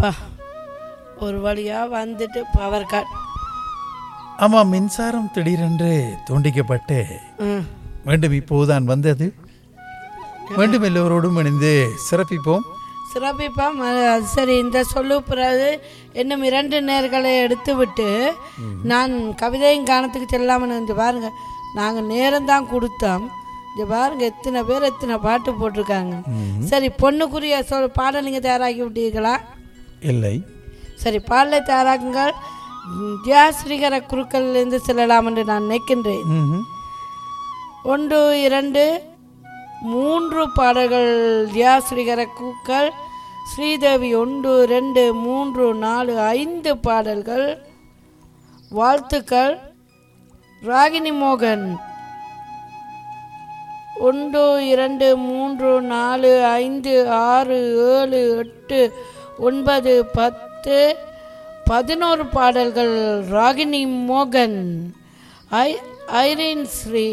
அப்பா ஒரு வழியாக வந்துட்டு பவர் கட் ஆமாம் மின்சாரம் திடீரென்று துண்டிக்கப்பட்டு ம் மீண்டும் இப்போதுதான் வந்தது மீண்டும் எல்லோரோடும் இணைந்து சிறப்பிப்போம் சிறப்பிப்பா ம- சரி இந்த சொல்லு பிறகு இன்னும் இரண்டு நேர்களை எடுத்து விட்டு நான் கவிதையும் காணத்துக்கு செல்லாமல் இங்கே பாருங்க நாங்கள் நேரம் தான் கொடுத்தோம் இங்கே பாருங்க எத்தனை பேர் எத்தனை பாட்டு போட்டிருக்காங்க சரி பொண்ணுக்குரிய சொல் பாடல் நீங்கள் தயாராக்கி விட்டீர்களா இல்லை சரி பாடலை தயாராக்குங்கள் ஜியாஸ்ரீகர குருக்கள்லேருந்து செல்லலாம் என்று நான் நினைக்கின்றேன் ம்ஹும். ஒன்று இரண்டு மூன்று பாடல்கள் ஜியாஸ்ரீகர கூக்கள் ஸ்ரீதேவி ஒன்று ரெண்டு மூன்று நாலு ஐந்து பாடல்கள் வாழ்த்துக்கள் ராகினி மோகன் ஒன்று இரண்டு மூன்று நாலு ஐந்து ஆறு ஏழு எட்டு ஒன்பது பத்து பதினோரு பாடல்கள் ராகினி மோகன் ஐ ஐரின் ஸ்ரீ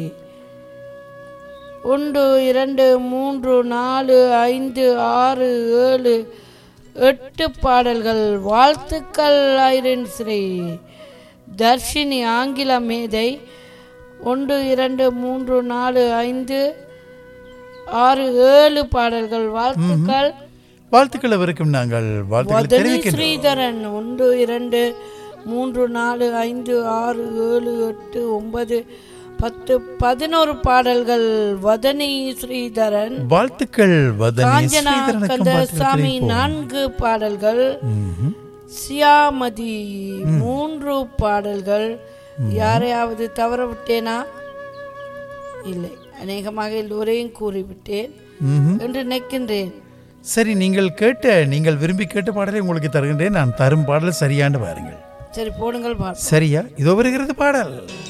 ஒன்று இரண்டு மூன்று நாலு ஐந்து ஆறு ஏழு எட்டு பாடல்கள் வாழ்த்துக்கள் ஐரின் ஸ்ரீ தர்ஷினி ஆங்கில மேதை ஒன்று இரண்டு மூன்று நாலு ஐந்து ஆறு ஏழு பாடல்கள் வாழ்த்துக்கள் வாழ்த்துக்கள் அவருக்கும் நாங்கள் வாழ்த்துக்களை வதனி தெரிவிக்கின்றோம் ஸ்ரீதரன் ஒன்று இரண்டு மூன்று நாலு ஐந்து ஆறு ஏழு எட்டு ஒன்பது பத்து பதினோரு பாடல்கள் வதனி ஸ்ரீதரன் வாழ்த்துக்கள் வதனி காஞ்சனா ஸ்ரீதரனுக்கும் வாழ்த்துக்கள் கந்தசாமி தெரிவிப்போம். நான்கு பாடல்கள் ம்ஹும். சியாமதி மூன்று பாடல்கள் யாரையாவது தவற விட்டேனா இல்லை அநேகமாக எல்லோரையும் கூறிவிட்டேன் ம்ஹும். என்று நினைக்கின்றேன் சரி நீங்கள் கேட்ட நீங்கள் விரும்பி கேட்ட பாடலை உங்களுக்கு தருகின்றேன் நான் தரும் பாடல் சரியாண்டு பாருங்கள் சரி போடுங்கள் பார்ப்போம் சரியா இதோ வருகிறது பாடல்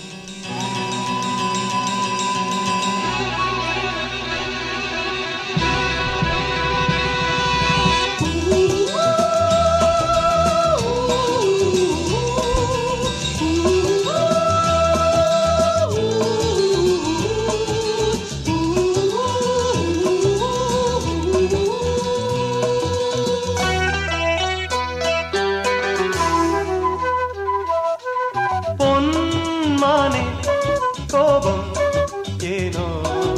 பொன்மானே கோபம் ஏனோ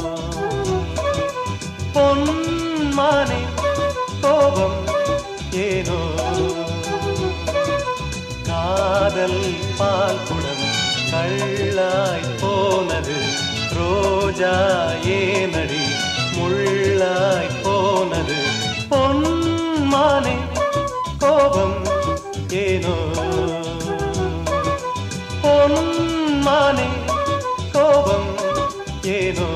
பொன்மானே கோபம் ஏனோ காதல் பால் குடம் கள்ளாய் போனது ரோஜா ஏனடி முள்ளாய் போனது பொன்மானே கோபம் ஏனோ பொன்மானே கோபம் ஏனோ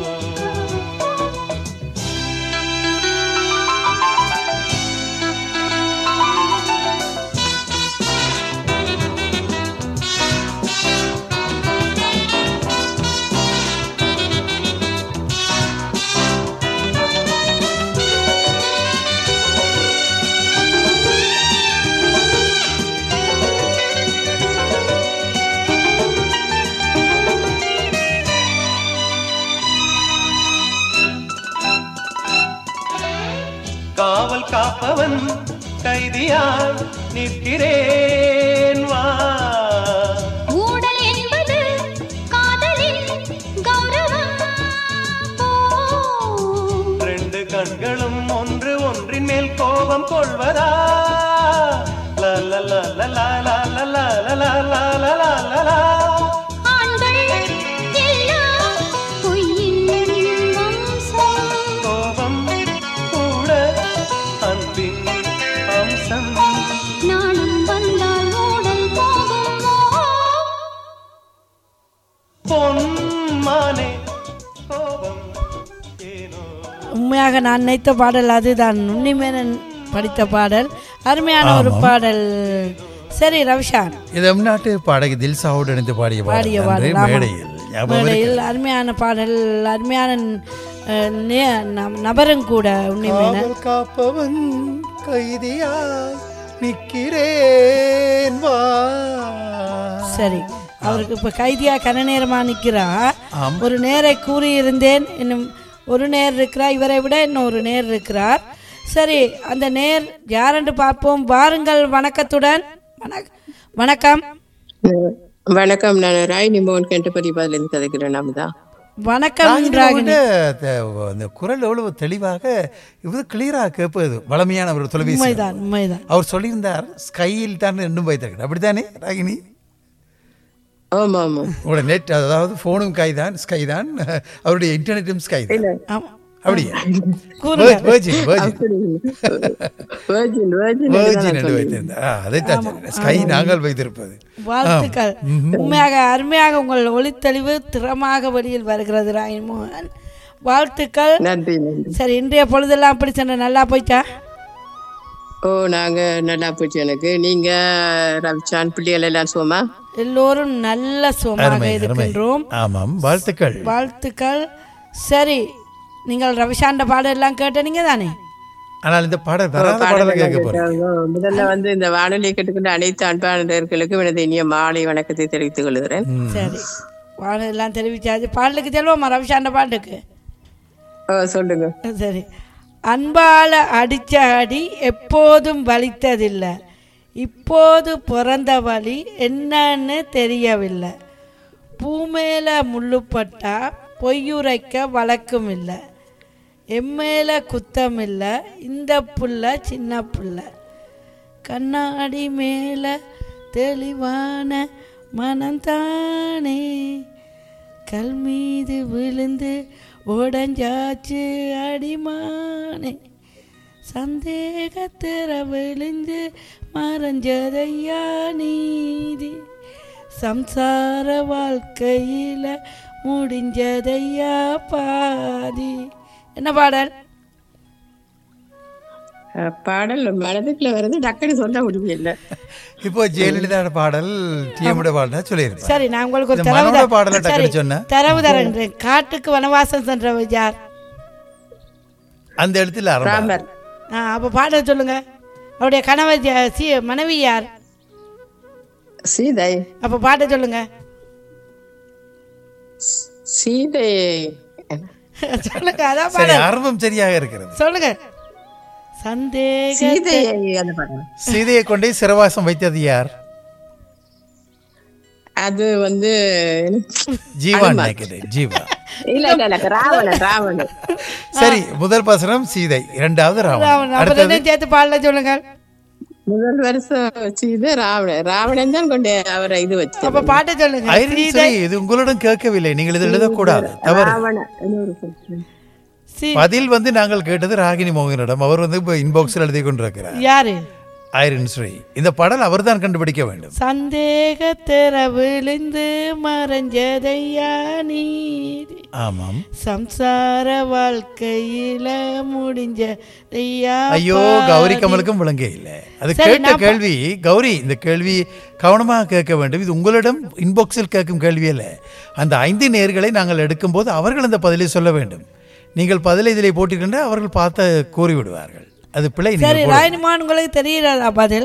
காவல் காப்பவன் கைதியாய் நிற்கிறேன் வா ஊடல் என்பது காதலின் கௌரவம் போ. ரெண்டு கண்களும் ஒன்று ஒன்றின் மேல் கோபம் கொள்வதா லா லா லா லா லா லா லா லா லா லா லா லா லா லா. ஆண்கள் எல்லாம் பொய்யின் வம்சம். கோபம் கூட அன்பின் அம்சம் நாணம் வந்தால் ஊடல் போகுமோ? பொன்மானே கோபம் ஏனோ உண்மையாக நான் நினைத்த பாடல் அதுதான் உன்னிமேனன் படித்த பாடல் அருமையான ஒரு ஆமாம். பாடல் சரி ரவிஷான் இது நாட்டு பாடகி தில்சாவோடு இணைந்து பாடிய பாடிய பாடல் பாடல் அன்று ஆமாம். மேடையில் ஞாபகம் மேடையில் அருமையான பாடல் அருமையான அஹ், நே- ந- நபரும் கூட உன்னிமேனன் காவல் காப்பவன் கைதியாய் நிற்கிறேன் வா சரி அவருக்கு இப்போ கைதியா கன நேரமா நிற்கிறா ஆம். ஒரு நேரை கூறியிருந்தேன் இன்னும் ஒரு நேர் இருக்கிறார் இவரை விட இன்னும் ஒரு நேர் இருக்கிறார் சரி அந்த நேர் யாரென்று பார்ப்போம் வாருங்கள் வணக்கத்துடன் வணக் வணக்கம் வணக்கம் நான் ராயினி மோகன் கெண்டபதி பதிலிருந்து கதைக்கிறேன் நாம தான் வணக்கம் ராகினி ராகினி உங்கள்ட்ட த- அந்த குரல் எவ்வளவு தெளிவாக இவ்வளவு கிளியராக கேட்பது வளமையான ஒரு தொலைபேசி உண்மைதான் உண்மைதான் அவர் சொல்லியிருந்தார் ஸ்கையில் தான் இன்னும் வைத்திருக்கிறார் அப்படித்தானே ராகினி ஆமா ஆமா உங்களோட நெட் அதாவது ஃபோனும் கை தான் ஸ்கை தான் அவருடைய இன்டர்நெட்டும் ஸ்கை தான் ஆமா. அப்படியா கூறுங்க. Virgin virgin virgin virgin virgin என்று வைத்திருந்தார் ஆ, அதைத்தான் சொன்னேன். ஸ்கை நாங்கள் வைத்திருப்பது வாழ்த்துக்கள் உண்மையாக அருமையாக உங்கள் ஒளித்தெளிவு திறமாக வெளியில் வருகிறது ராகினி மோகன் வாழ்த்துக்கள் நன்றி நன்றி சரி இன்றைய பொழுதெல்லாம் அப்படி சென்ற நல்லா போயிட்டா ஓ நாங்க நல்லா போச்சு எனக்கு நீங்க ரவிச்சான் பிள்ளைகள் எல்லாம் சும்மா எல்லோரும் நல்ல சுகமாக அருமை அருமை இருக்கின்றோம் ஆமாம் வாழ்த்துக்கள் வாழ்த்துக்கள் சரி நீங்கள் ரவிசாண்ட பாடம் எல்லாம் கேட்டனீங்க தானே ஆனால் இந்த பாடல் வராத பாடலை கேட்க போறேன் முதல்ல வந்து இந்த வானொலி கேட்டுக்கின்ற அனைத்து அன்பாளர்களுக்கும் எனது இனிய மாலை வணக்கத்தை தெரிவித்துக் கொள்கிறேன் சரி பாடம் எல்லாம் தெரிவிச்சாச்சு பாடலுக்கு செல்வோமா ரவிசாண்ட பாட்டுக்கு ஓ சொல்லுங்க சரி அன்பால அடிச்ச அடி எப்போதும் வலித்ததில்லை இப்போது பிறந்த வழி என்னன்னு தெரியவில்லை பூமேல முள்ளுப்பட்டா பொய்யுரைக்க வழக்கும் இல்லை எம்மேல குத்தம் இல்லை இந்த புள்ள சின்ன புள்ள கண்ணாடி மேல தெளிவான மனந்தானே கல் மீது விழுந்து உடஞ்சாச்சு அடிமானே சந்தேகத்திற விழுந்து மறைஞ்சதையா நீதி சம்சார வாழ்க்கையில முடிஞ்சதையா பாதி என்ன பாடல் அஹ், பாடல் மனதுக்குள்ள வருது டக்குன்னு சொல்ல முடியல இப்போ ஜெயலலிதாவோட பாடல் டிஎம்ட பாடல் தான் சொல்லியிருப்பேன் சரி நான் உங்களுக்கு ஒரு இந்த தரவு மனோட தர- பாடலை சரி, டக்குனு சொன்னேன். தரவு தரேன் காட்டுக்கு வனவாசம் சென்றவர் யார் அந்த இடத்துல ஆரம்பம் ராமர் ஆ அப்போ பாடல் சொல்லுங்க அவருடைய கணவர் யா- சி மனைவி யார் சீதை அப்போ பாட்டை சொல்லுங்க சீதை சொல்லுங்க அதான் சரி பாடல் ஆரம்பம் சரியாக இருக்கிறது சொல்லுங்க சந்தேக சீதையை அந்த படம் சீதையை கொண்டே சிறவாசம் வைத்தது யார் அது வந்து ஜீவா நினைக்கிறேன் ஜீவா இல்ல இல்ல இல்ல ராவணன் ராவணன் சரி முதல் பாசனம் சீதை இரண்டாவது ராவணன் ராவணன். அப்ப அடுத்தது ரெண்டையும் சேர்த்து பாடல சொல்லுங்க முதல் வருஷம் சீதை ராவணன் ராவணன் தான் கொண்டு அவரை இது வச்சு அப்ப பாட்டை சொல்லுங்க ஐரன் சரி இது உங்களிடம் கேட்கவில்லை நீங்கள் இது எழுதக்கூடாது தவறு ராவணன் இன்னொரு சொல்லு. சி- பதில் வந்து நாங்கள் கேட்டது ராகினி மோகனிடம் அவர் வந்து இப்போ இன்பாக்ஸில் எழுதி கொண்டிருக்கிறார் யாரு ஐரன் ஸ்ரீ இந்த பாடல் அவர்தான் கண்டுபிடிக்க வேண்டும் சந்தேகத்திற விழுந்து மறைஞ்சதையா நீதி ஆமாம் சம்சார வாழ்க்கையில முடிஞ்சதையா ஐயோ கௌரி கமலுக்கும் விளங்க இல்லை அது சரி, கேட்ட நான் பா- கேள்வி கௌரி இந்த கேள்வி கவனமாக கேட்க வேண்டும் இது உங்களிடம் இன்பாக்ஸில் கேட்கும் கேள்வி அல்ல அந்த ஐந்து நேர்களை நாங்கள் எடுக்கும்போது அவர்கள் அந்த பதிலை சொல்ல வேண்டும் நீங்கள் பதிலை இதிலே போட்டிருக்கின்ற அவர்கள் பார்த்து கூறி விடுவார்கள் அது பிழை நீங்கள் சரி போட- ராயனிமான் உங்களுக்கு தெரிகிறதா பதில்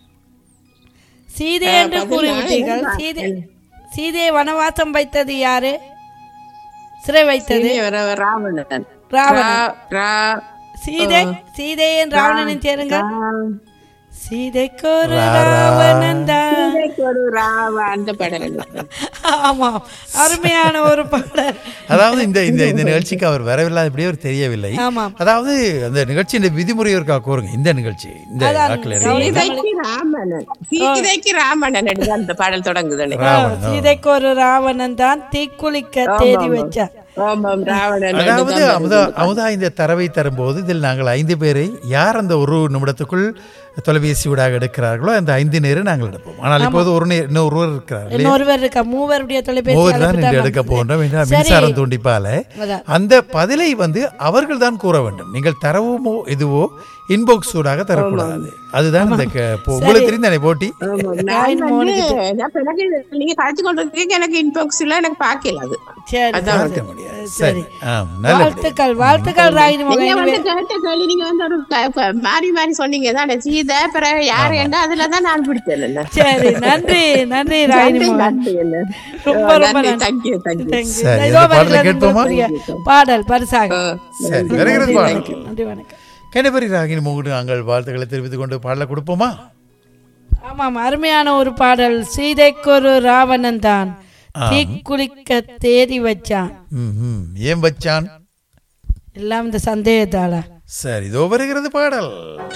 சீதை என்று கூறிவிட்டீர்கள் சீதை சீதையை வனவாசம் வைத்தது யாரு சிறை வைத்தது சீதை வர- ராவணன் ராவணன் ரா- ரா- சீதை சீதையின் ராவணனின் சேருங்க ரா- சீதைக்கு ஒரு ரா, ரா. ராவணன் தான் சீதைக்கு ஒரு ராவ அந்த படம் ஆமாம் அருமையான ஒரு பாடல் அதாவது இந்த இந்த இந்த நிகழ்ச்சிக்கு அவர் வரவில்லை அப்படியே அவர் தெரியவில்லை ஆமாம் அதாவது அந்த நிகழ்ச்சியின் விதிமுறை இருக்கா கூறுங்க இந்த நிகழ்ச்சி இந்த அதான் ஆட்கள் கௌரி இறங்கி- சீதைக்கு ராமணன் சீதைக்கு ராமணன் என்று அந்த பாடல் தொடங்குது ராவணன், ஆ. சீதைக்கு ஒரு ராவணன் தான் தீக்குளிக்க தேதி வச்சார் ஆமாம் ராவணன் அதாவது அமுதா அமுதா இந்த தரவை தரும்போது இதில் நாங்கள் ஐந்து பேரை யார் அந்த ஒரு நிமிடத்துக்குள் தொலைபேசி ஊடாக எடுக்கிறார்களோ அந்த ஐந்து நேரம் நாங்கள் எடுப்போம் ஆனால் இப்போது ஒரு நே- இன்னும் ஒருவர் இருக்கிறார் இல்லையா? இன்னொருவர் இருக்கா மூவருடைய தொலைபேசி மூவர் தான் அழைப்பு இன்று தான் எடுக்க வந்தது. போகின்றோம் என்றால் சரி. மின்சாரம் தூண்டிப்பால அதான். அந்த பதிலை வந்து அவர்கள் தான் கூற வேண்டும் நீங்கள் தரவுமோ இதுவோ இன்பாக்ஸ் ஊடாக தரக்கூடாது அதுதான் இந்த க- இப்போ உங்களுக்கு தெரிந்தானே போட்டி ராயின் மோகனுக்கு எனக்கு நீங்க கழிச்சு கொண்டிருக்கீங்க எனக்கு இன்பாக்ஸ்ல எனக்கு பார்க்கல அது சரி அதான் பார்க்க முடியாது சரி ஆம் நல்ல வாழ்த்துக்கள் வாழ்த்துக்கள் ராயின் நீங்க மோகன் வந்து கேட்ட கேள்வி நீங்க வந்து ஒரு க- க- மாறி மாறி சொன்னீங்க தானே சீதை பிறகு யாரு என்ன அதுல தான் நான் பிடிச்சேன் என்ன சரி நன்றி நன்றி ராயினி மோகன் நன்றி என்ன ரொம்ப ரொம்ப நன்றி தேங்க்யூ தேங்க்யூ Thank you. சரி, இதோ இந்த பாடலை வருகிறது கேட்போமா? உங்களுக்குரிய பாடல் பரிசாக சரி வருகிறது பாடல் நன்றி வணக்கம் கணபரி ராகினி மூன்று நாங்கள் வாழ்த்துக்களை தெரிவித்துக் கொண்டு பாடலை கொடுப்போமா ஆமாம் அருமையான ஒரு பாடல் சீதைக்கொரு ராவணன் தான் தீக்குளிக்க தேதி வச்சான் ம்ஹும். ஏன் வச்சான் எல்லாம் இந்த சந்தேகத்தால சரி இதோ வருகிறது பாடல்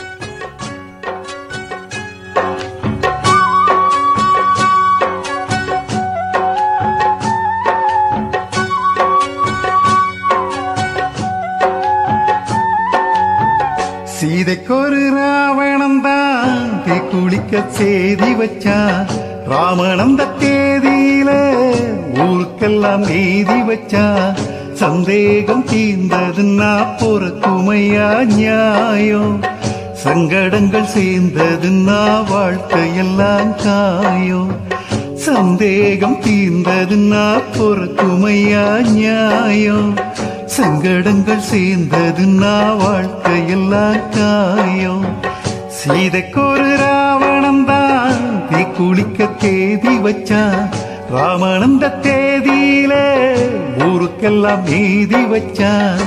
சீதைக்கொரு ராவணன் தான் குளிக்க செய்தி வச்சான் ராமன் அந்த தேதியில ஊருக்கெல்லாம் நீதி வச்சான் சந்தேகம் தீர்ந்ததுன்னா பொறுக்குமையா நியாயம் சங்கடங்கள் சேர்ந்ததுன்னா வாழ்க்கையெல்லாம் காயம் சந்தேகம் தீர்ந்ததுன்னா பொறுக்குமையா நியாயம் சங்கடங்கள் சேர்ந்ததுன்னா வாழ்க்கையெல்லாம் காயம் சீதைக்கொரு ராவணன் தான் தீ குளிக்க தேதி வச்சான் ராமன் அந்த தேதியில ஊருக்கெல்லாம் நீதி வச்சான்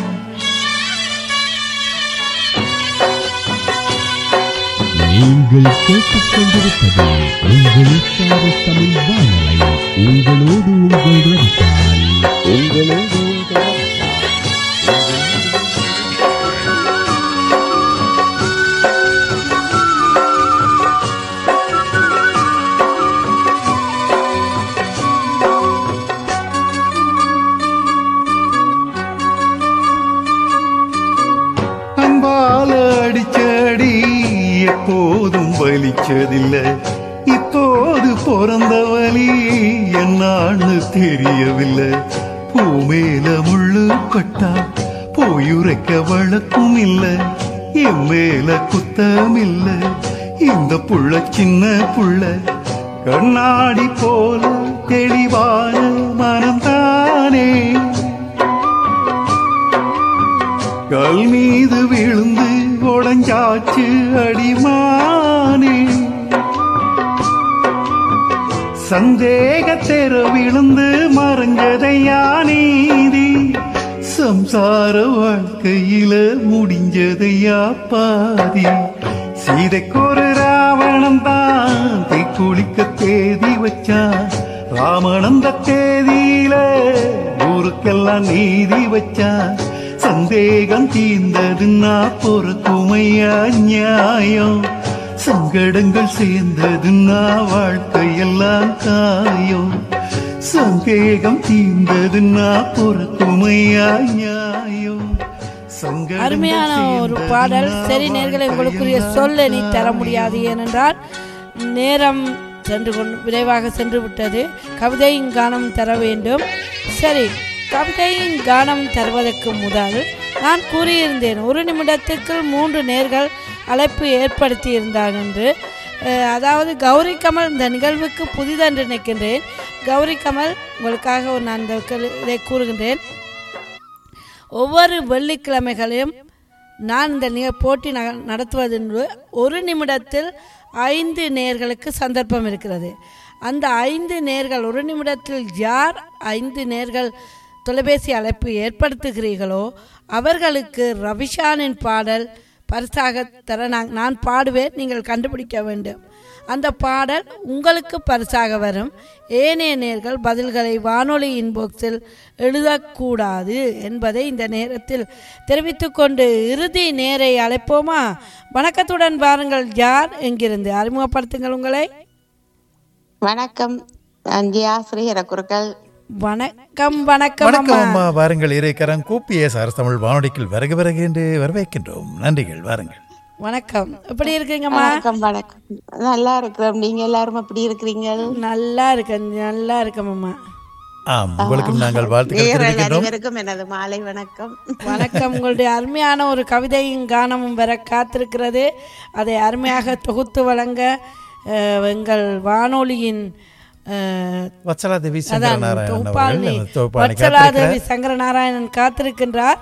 நீங்கள் கேட்டுக்கொண்டிருப்பது உங்களுக்காக தமிழ் வானலை உங்களோடு உங்கள் ரவிசால் உங்களோடு உங்கள் ரவிசால். அம்பால அடிச்சடி எப்போதும் வலிச்சதில்லை இப்போது பிறந்த வலி என்னான்னு தெரியவில்லை பூமேல முள்ளு பட்டா போயுரைக்க வழக்கும் இல்ல என் மேல குத்தம் இல்ல இந்த புள்ள சின்ன புள்ள கண்ணாடி போல தெளிவான மனம்தானே கல் மீது விழுந்து உடஞ்சாச்சு அடிமானே சந்தேக தெரு விழுந்து மறைஞ்சதையா நீதி சம்சார வாழ்க்கையில முடிஞ்சதையா பாதி சீதைக்கொரு ராவணன் தான் குளிக்க தேதி வச்சான் ராமனந்த தேதியில ஊருக்கெல்லாம் நீதி வச்சான் சந்தேகம் தீர்ந்ததுன்னா பொறுக்குமையா நியாயம் சங்கடங்கள் சேர்ந்ததுன்னா வாழ்க்கையெல்லாம் காயம் சந்தேகம் தீர்ந்ததுன்னா பொறுக்குமையா நியாயம் சங்கடங்கள் அருமையான ஒரு பாடல் சேர்ந்ததுன்னா சரி நேர்களை உங்களுக்குரிய சொல்ல நீ தர முடியாது ஏனென்றால் நேரம் சென்று கொண்டு விரைவாக சென்று விட்டது கவிதையின் கானம் தர வேண்டும் சரி கவிதையின் கானம் தருவதற்கு முதல் நான் கூறியிருந்தேன் ஒரு நிமிடத்துக்குள் மூன்று நேர்கள் அழைப்பு ஏற்படுத்தி இருந்தார் என்று அஹ், அதாவது கௌரி கமல் இந்த நிகழ்வுக்கு புதிதென்று நினைக்கின்றேன் கௌரி கமல் உங்களுக்காக ஒரு நான் இந்த கேள்வி- இதை கூறுகின்றேன் ஒவ்வொரு வெள்ளிக்கிழமைகளையும் நான் இந்த நிக போட்டி நக நடத்துவதென்று ஒரு நிமிடத்தில் ஐந்து நேர்களுக்கு சந்தர்ப்பம் இருக்கிறது அந்த ஐந்து நேர்கள் ஒரு நிமிடத்தில் யார் ஐந்து நேர்கள் தொலைபேசி அழைப்பு ஏற்படுத்துகிறீர்களோ அவர்களுக்கு ரவிஷானின் பாடல் பரிசாக தர நான் நான் பாடுவேன் நீங்கள் கண்டுபிடிக்க வேண்டும் அந்த பாடல் உங்களுக்கு பரிசாக வரும் ஏனைய நேர்கள் பதில்களை வானொலி இன்பாக்ஸில் எழுதக்கூடாது என்பதை இந்த நேரத்தில் தெரிவித்துக்கொண்டு இறுதி நேரை அழைப்போமா வணக்கத்துடன் பாருங்கள் யார் எங்கிருந்து அறிமுகப்படுத்துங்கள் உங்களை வணக்கம் அஞ்சியா ஸ்ரீஹர குருக்கள் வணக்கம் வணக்கம் வணக்கம் அம்மா அம்மா வாருங்கள் இறைக்கரம் கூப்பிய சார் தமிழ் வானொலிக்கில் வருக வருக என்று வரவேற்கின்றோம் நன்றிகள் வாருங்கள் வணக்கம் எப்படி இருக்கீங்கம்மா வணக்கம் வணக்கம் நல்லா இருக்கிறோம் நீங்க எல்லாரும் எப்படி இருக்கிறீங்க நல்லா இருக்கேன் நல்லா இருக்கேம்மா ஆம் உங்களுக்கும் நாங்கள் வாழ்த்துக்கள் நேயர்கள் தெரிவிக்கின்றோம் அனைவருக்கும் எனது மாலை வணக்கம் வணக்கம் உங்களுடைய அருமையான ஒரு கவிதையும் கானமும் வர காத்திருக்கிறது அதை அருமையாக தொகுத்து வழங்க அஹ், எங்கள் வானொலியின் அஹ், வத்சலாதேவி அதான் சங்கரநாராயணன் தொகுப்பாளி அவர்கள் தொகுப்பாளி வத்சலாதேவி சங்கரநாராயணன் காத்திருக்கின்றார்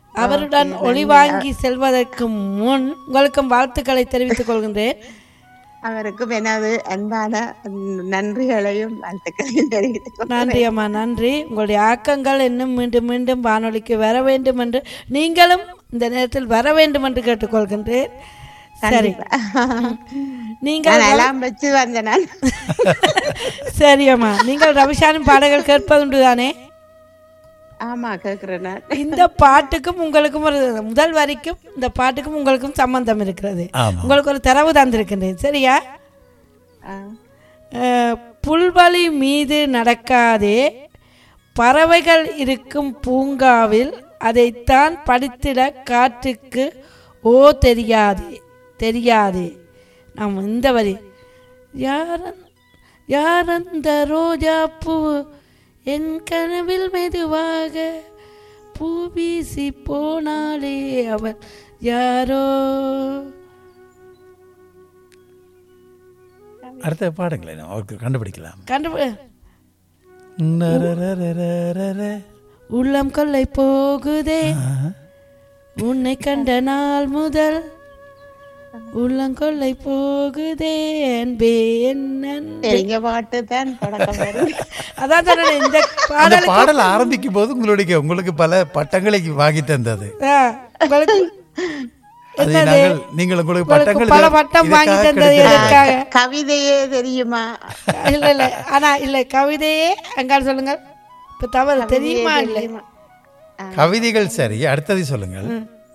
அவருடன் ஒளி வாங்கி செல்வதற்கு முன் உங்களுக்கும் வாழ்த்துக்களை தெரிவித்துக் கொள்கின்றேன் அவருக்கும் எனது அன்பான ம், நன்றிகளையும் வாழ்த்துக்களையும் தெரிவித்துக் கொள்கிறேன். நன்றி அம்மா நன்றி உங்களுடைய ஆக்கங்கள் இன்னும் மீண்டும் மீண்டும் வானொலிக்கு வர வேண்டும் என்று நீங்களும் இந்த நேரத்தில் வர வேண்டும் என்று கேட்டுக்கொள்கின்றேன் சரி நீங்கள் நான் எல்லாம் வச்சு வந்தேன் நான் சரி அம்மா நீங்கள் ரவிஷானின் பாடல்கள் கேட்பதுண்டு தானே ஆமா கேக்குறேன் நான் இந்த பாட்டுக்கும் உங்களுக்கும் ஒரு முதல் வரிக்கும் இந்த பாட்டுக்கும் உங்களுக்கும் சம்பந்தம் இருக்கிறது ஆமா. உங்களுக்கு ஒரு தரவு தந்திருக்கின்றேன் சரியா ஆ. அஹ், புல்வெளி மீது நடக்காதே பறவைகள் இருக்கும் பூங்காவில் அதைத்தான் படித்திட காற்றுக்கு ஓ தெரியாதே தெரியாதே நாம் இந்த வரி யாரன் யாரந்த ரோஜா பூ என் கனவில் மெதுவாக பூ வீசி போனாலே அவள் யாரோ அடுத்த பாடுங்களேன் அவருக்கு கண்டுபிடிக்கலாம் கண்டு நரரரரரர. உள்ளம் கொள்ளை போகுதே உன்னை கண்ட நாள் முதல் உள்ளங்கொள்ளை போகுதே அன்பே என் அன்பே. தெரிஞ்ச பாட்டு தான் தொடக்கம் வரும். அதான் தானே இந்த அந்த பாடலுக்கு பாடல் ஆரம்பிக்கும் போது உங்களுடைய உங்களுக்கு பல பட்டங்களை வாங்கி தந்தது ஆ, உங்களுக்கு அதை என்னது? நாங்கள் நீங்கள் உங்களுக்கு உங்களுக்கு பட்டங்கள் பல இத- பட்டம் வாங்கி இதற்காக தந்தது கிடைத்தது. எதற்காக கவிதையே தெரியுமா இல்ல இல்ல ஆனா இல்ல கவிதையே அங்கால சொல்லுங்க இப்ப தவறு தெரியுமா இல்ல தெரியுமா? கவிதைகள் சரி அடுத்ததை சொல்லுங்கள்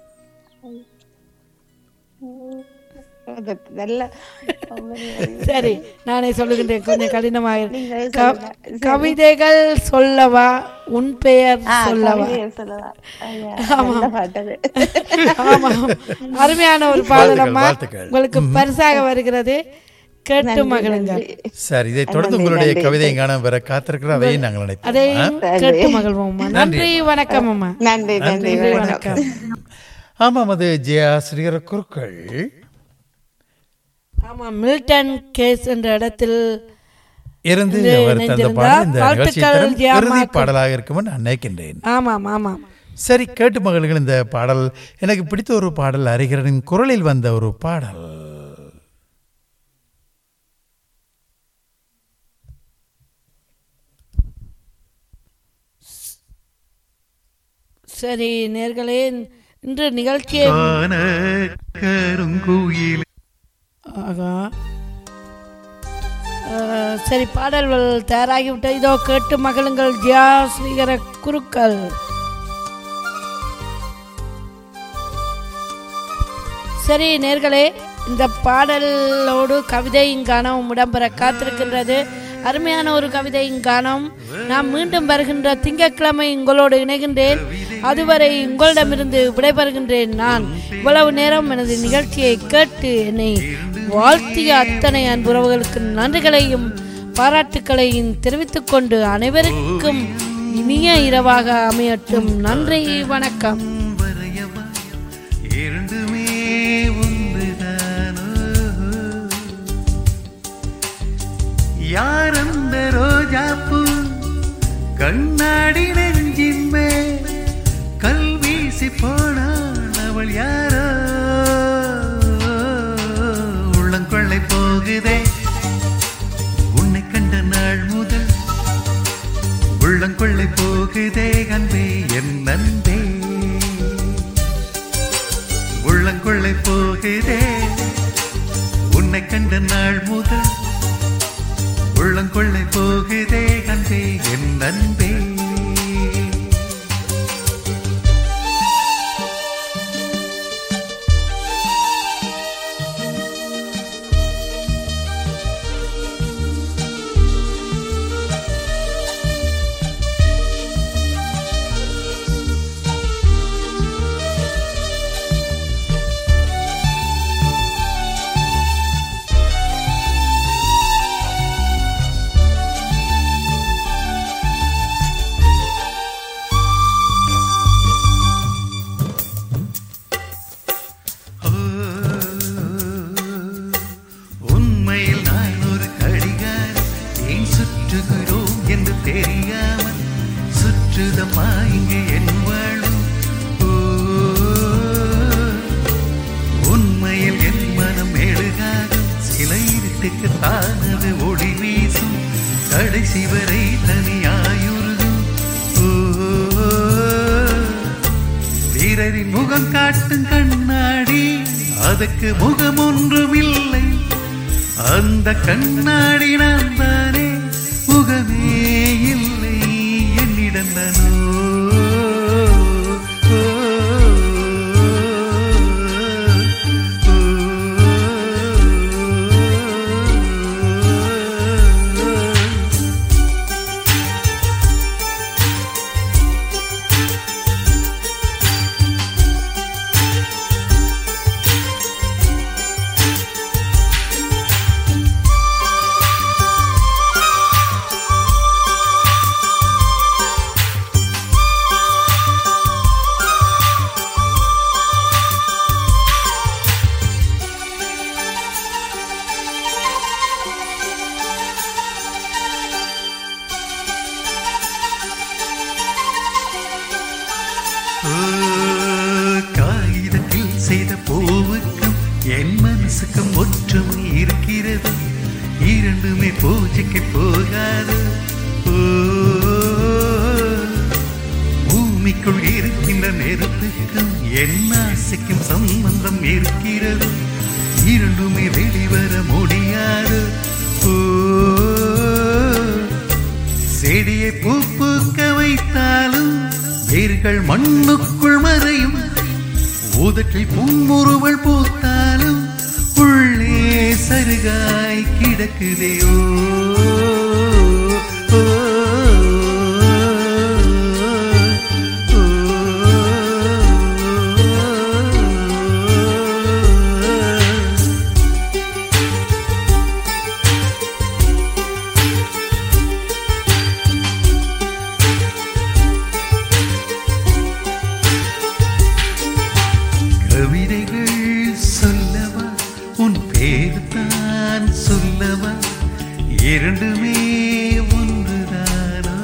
அது நல்ல சரி நானே சொல்லுகின்றேன் கொஞ்சம் கடினமாக நீங்களே க- சொல்லுங்க. கவிதைகள் சொல்லவா உன் பெயர் ஆ, சொல்லவா கவிதையை சொல்லவா? ஐயா, நல்ல பாட்டு அது. ஆமா அருமையான ஒரு பாடலம்மா வாழ்த்துக்கள். உங்களுக்கு பரிசாக வருகிறது கேட்டு மகிழுங்கள் சரி இதை தொடர்ந்து உங்களுடைய கவிதையை காண வர காத்திருக்கிற அதையும் நாங்கள் நினைப்போம் அதையும் கேட்டு மகிழ்வோம்மா நன்றி வணக்கம் அம்மா நன்றி நன்றி நன்றி வணக்கம் வணக்கம் ஆமாம் அது ஜெயாசிரியர் குருக்கள் ஆமா மில்டன் கேஸ் என்ற இடத்தில் இருந்து இது அவர் தந்த இணைந்திருந்தார். பாடல் இந்த நிகழ்ச்சி வாழ்த்துக்கள் தரும் ஜெயா இறுதி அம்மாவுக்கு. பாடலாக இருக்கும் நான் நினைக்கின்றேன் ஆமாம் ஆமாம் சரி கேட்டு மகள்கள் இந்த பாடல் எனக்கு பிடித்த ஒரு பாடல் அறிகிறனின் குரலில் வந்த ஒரு பாடல் சரி நேர்களே இன்று நிகழ்ச்சியை காண கருங்குயில் ஆகா அஹ், சரி பாடல்கள் தயாராகிவிட்ட இதோ கேட்டு மகளுங்கள் ஜியா ஸ்ரீகர குருக்கள் சரி நேர்களே இந்த பாடலோடு கவிதையின் கானம் இடம்பெற காத்திருக்கின்றது அருமையான ஒரு கவிதையின் கானம் நான் மீண்டும் வருகின்ற திங்கட்கிழமை உங்களோடு இணைகின்றேன் அதுவரை உங்களிடமிருந்து விடைபெறுகின்றேன் நான் இவ்வளவு நேரம் எனது நிகழ்ச்சியை கேட்டு என்னை வாழ்த்திய அத்தனை அன்புறவுகளுக்கு நன்றிகளையும் பாராட்டுக்களையும் தெரிவித்துக் கொண்டு அனைவருக்கும் இனிய இரவாக அமையட்டும் நன்றி வணக்கம் வரையவா இரண்டுமே ஒன்றுதானோ யார் அந்த ரோஜாப்பூ கண்ணாடி நெஞ்சின் மேல் கல் வீசி போனாள் அவள் யாரோ உள்ளங்கொள்ளை போகுதே உன்னை கண்ட நாள் முதல் உள்ளங்கொள்ளை போகுதே அன்பே என் அன்பே உள்ளங்கொள்ளை போகுதே உன்னை கண்ட நாள் முதல் உள்ளங்கொள்ளை போகுதே அன்பே என் அன்பே கடைசி வரை தனியாயுருகும் ஓ, வீரரின் முகம் காட்டும் கண்ணாடி அதற்கு முகம் ஒன்றுமில்லை அந்த கண்ணாடி நான் தானே முகமே இல்லை என்னிடம் ஓ, காகிதத்தில் செய்த பூவுக்கும் என் மனசுக்கும் ஒற்றும் இருக்கிறது இரண்டுமே பூஜைக்கு போகாது ஓ, பூமிக்குள் இருக்கின்ற நெருப்புக்கும் என் ஆசைக்கும் சம்பந்தம் இருக்கிறது இரண்டுமே வெளிவர முடியாது ஓ செடியை பூ பூக்க வைத்தாலும் வேர்கள் மண்ணுக்குள் மறையும் உதட்டில் புன்முறுவல் பூத்தாலும் உள்ளே சருகாய் கிடக்குதையோ ஓ, ஓ, ஓ. கவிதைகள் சொல்லவா உன் பேர் தான் சொல்லவா இரண்டுமே ஒன்றுதானோ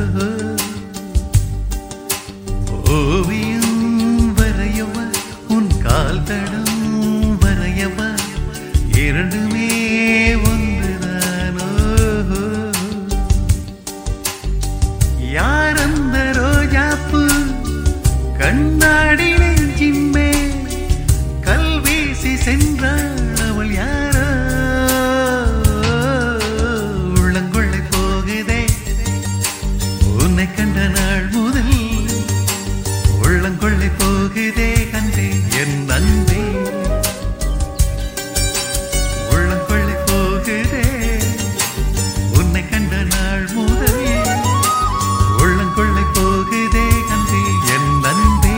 ஓவியம் வரையவா உன் கால் தடம் வரையவா இரண்டுமே ஒன்றுதானோ யார் அந்த ரோஜாப்பு கண்ணாடி நெஞ்சின்மே கல்வீசி சென்றாள் அவள் யாரோ உள்ளங்கொள்ளை போகுதே உன்னை கண்ட நாள் முதல் உள்ளங்கொள்ளை போகுதே கண்டே என் அன்பே உள்ளங்கொள்ளை போகுதே உன்னை கண்ட நாள் முதல் உள்ளங்கொள்ளை போகுதே கண்டே என் அன்பே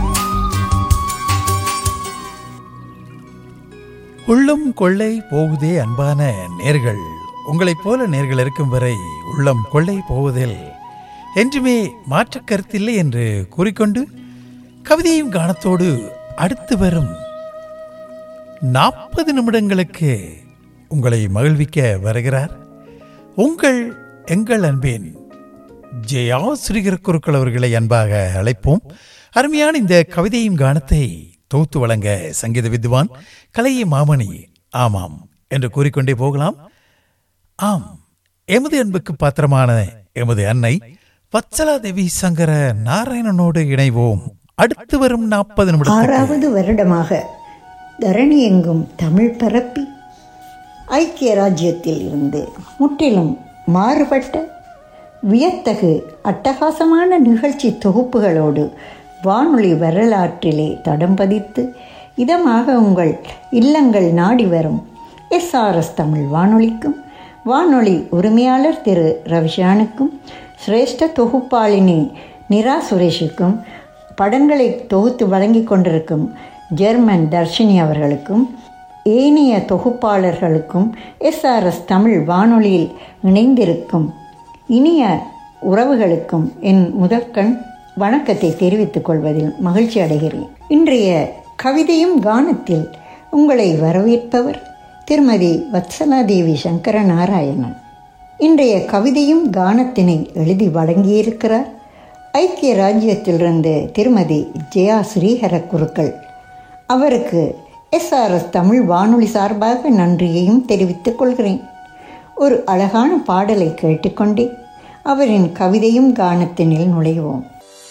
உள்ளம் கொள்ளை போகுதே அன்பான நேர்கள் உங்களைப் போல நேர்கள் இருக்கும் வரை உள்ளம் கொள்ளை போவதில் என்றுமே மாற்றுக் கருத்தில்லை என்று கூறிக்கொண்டு கவிதையும் கானத்தோடு அடுத்து வரும் நாற்பது நிமிடங்களுக்கு உங்களை மகிழ்விக்க வருகிறார் உங்கள் எங்கள் அன்பின் ஜெயா ஸ்ரீகர் குருக்கள் அவர்களை அன்பாக அழைப்போம் அருமையான இந்த கவிதையும் கானத்தை தொகுத்து வழங்க சங்கீத வித்வான் கலையை மாமணி ஆமாம் என்று கூறிக்கொண்டே போகலாம் ஆம் எமது அன்புக்கு பாத்திரமான எமது அன்னை வத்சலா தேவி சங்கர நாராயணனோடு இணைவோம் அடுத்து வரும் நாற்பது நிமிடத்துக்கு ஆறாவது வருடமாக தரணி எங்கும் தமிழ் பரப்பி ஐக்கிய ராஜ்யத்தில் இருந்து முற்றிலும் மாறுபட்ட வியத்தகு அட்டகாசமான நிகழ்ச்சி தொகுப்புகளோடு வானொலி வரலாற்றிலே தடம் பதித்து இதமாக உங்கள் இல்லங்கள் நாடி வரும் எஸ்ஆர்எஸ் தமிழ் வானொலிக்கும் வானொலி உரிமையாளர் திரு ரவிஷானுக்கும் சிரேஷ்ட தொகுப்பாளினி நிரா சுரேஷுக்கும் படங்களை தொகுத்து வழங்கி கொண்டிருக்கும் ஜெர்மன் தர்ஷினி அவர்களுக்கும் ஏனைய தொகுப்பாளர்களுக்கும் எஸ்ஆர்எஸ் தமிழ் வானொலியில் இணைந்திருக்கும் இனிய உறவுகளுக்கும் என் முதற்கண் வணக்கத்தை தெரிவித்துக் கொள்வதில் மகிழ்ச்சி அடைகிறேன் இன்றைய கவிதையும் கானத்தில் உங்களை வரவேற்பவர் திருமதி வத்சலாதேவி சங்கர நாராயணன் இன்றைய கவிதையும் கானத்தினை எழுதி வழங்கியிருக்கிறார் ஐக்கிய ராஜ்யத்திலிருந்து திருமதி ஜெயா ஸ்ரீஹர குருக்கள் அவருக்கு எஸ்ஆர்எஸ் தமிழ் வானொலி சார்பாக நன்றியையும் தெரிவித்துக் கொள்கிறேன் ஒரு அழகான பாடலை கேட்டுக்கொண்டே அவரின் கவிதையும் கானத்தினில் நுழைவோம்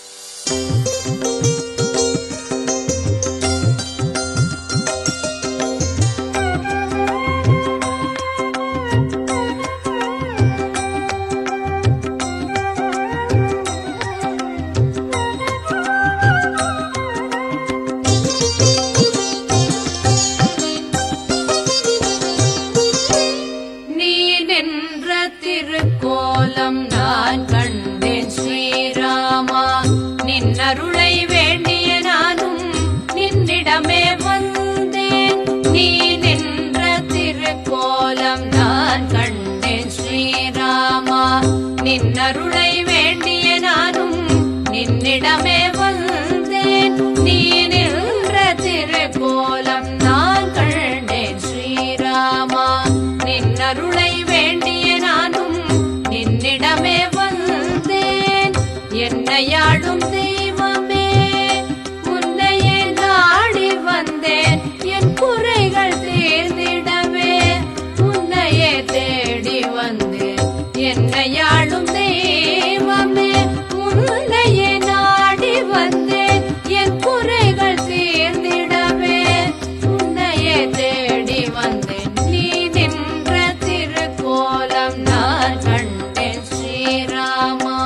நீ நின்ற திருக்கோலம் நான் கண்டேன் ஸ்ரீராமா நின்னருளை வேண்டிய நானும் நின்னிடமே வந்தேன் நீ நின்ற திருக்கோலம் நான் கண்டேன் ஸ்ரீராமா நின்னருளை வேண்டிய நானும் நின்னிடமே வந்தேன் நீ நின்ற திருக்கோலம் நான் கண்டேன் ஸ்ரீராமா நின்னருளை வேண்டிய நானும் நின்னிடமே வந்தேன் என்னையாளும் தெய்வமே உன்னையே நாடி வந்தேன் என் குறைகள் தீர்ந்திடவே உன்னையே தேடி வந்தேன் என்னையாளும் தெய்வமே உன்னையே நாடி வந்தேன் என் குறைகள் தீர்ந்திடவே உன்னையே தேடி வந்தேன் நீ நின்ற திருக்கோலம் நான் கண்டேன் ஸ்ரீராமா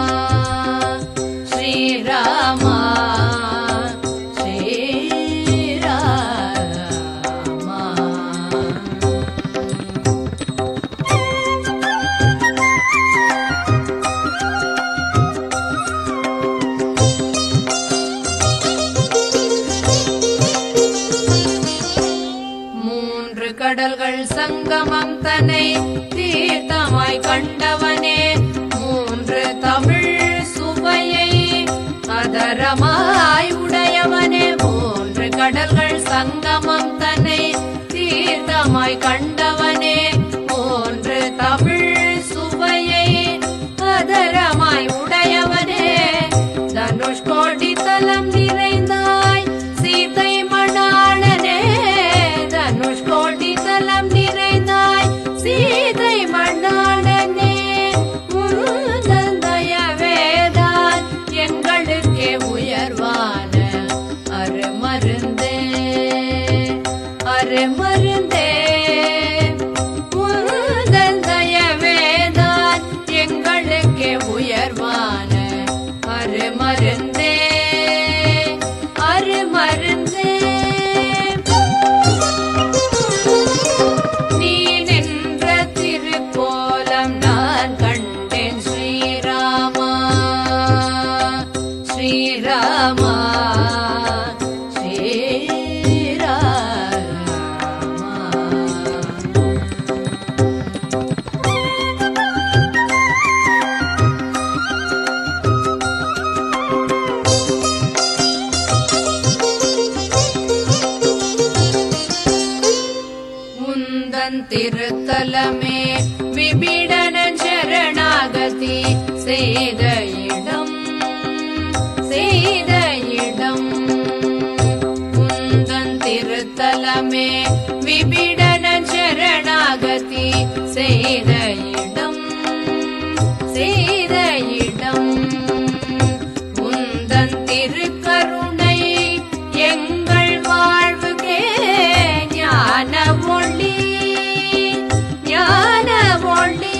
ஸ்ரீராமா ஸ்ரீராமா மூன்று கடல்கள் சங்கமம் தன்னை தீர்த்தமாய் கண்டவனே மூன்று தமிழ் சுவையை அதரமாய் உடையவனே மூன்று கடல்கள் சங்கமம் தன்னை தீர்த்தமாய் கண்டவனே மூன்று தமிழ் சுவையை அதரமாய் உடையவனே தனுஷ்கோடி தலம் நிறைந்தாய் சீதை மணாளனே தனுஷ்கோடி தலம் நிறைந்தாய் சீதை மணாளனே உந்தன் தயவேதான் எங்களுக்கே உயர்வான அருமருந்தே அருமருந்தே உந்தன் தயவேதான் எங்களுக்கே உயர்வான அருமருந்தே அருமருந்தே நீ நின்ற திருக்கோலம் நான் கண்டேன் ஸ்ரீராமா ஸ்ரீராமா ஸ்ரீராமா உந்தன் திருத்தலமே விபிடன சரணாகதி செய்த இடம் செய்த இடம் உந்தன் திருத்தலமே விபிடன சரணாகதி செய்த இடம் செய்த இடம் உந்தன் திருக்கருணை எங்கள் வாழ்வுக்கே ஞான ஒளி ஞான ஒளி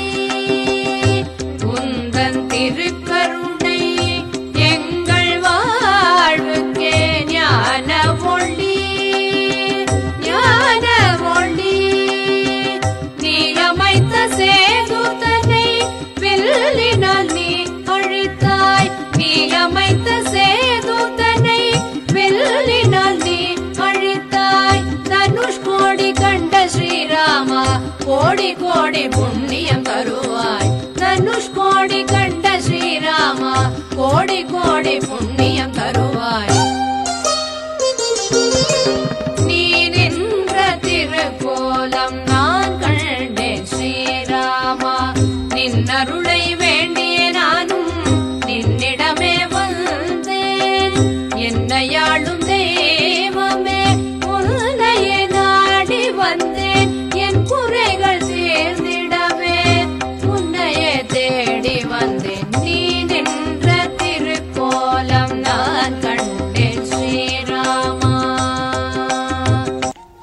உந்தன் திருக்கருணை எங்கள் வாழ்வுக்கே ஞான ஒளி ஞான ஒளி நீ அமைத்த சேதுதனை வில்லினால் நீ அழித்தாய் நீ அமைத்த சேதுதனை வில்லினால் நீ அழித்தாய் தனுஷ்கோடி கண்ட ஸ்ரீராமா கோடி கோடி புண்ணியம் தருவாய் தனுஷ்கோடி கண்ட ஸ்ரீராமா கோடி கோடி புண்ணியம் தருவாய் நீ நின்ற திருக்கோலம் நான் கண்டேன் ஸ்ரீராமா நின்னருளை வேண்டிய நானும் நின்னிடமே வந்தேன் என்னையாளும் தெய்வமே உன்னையே நாடி வந்தேன் என் குறைகள் தீர்ந்திடவே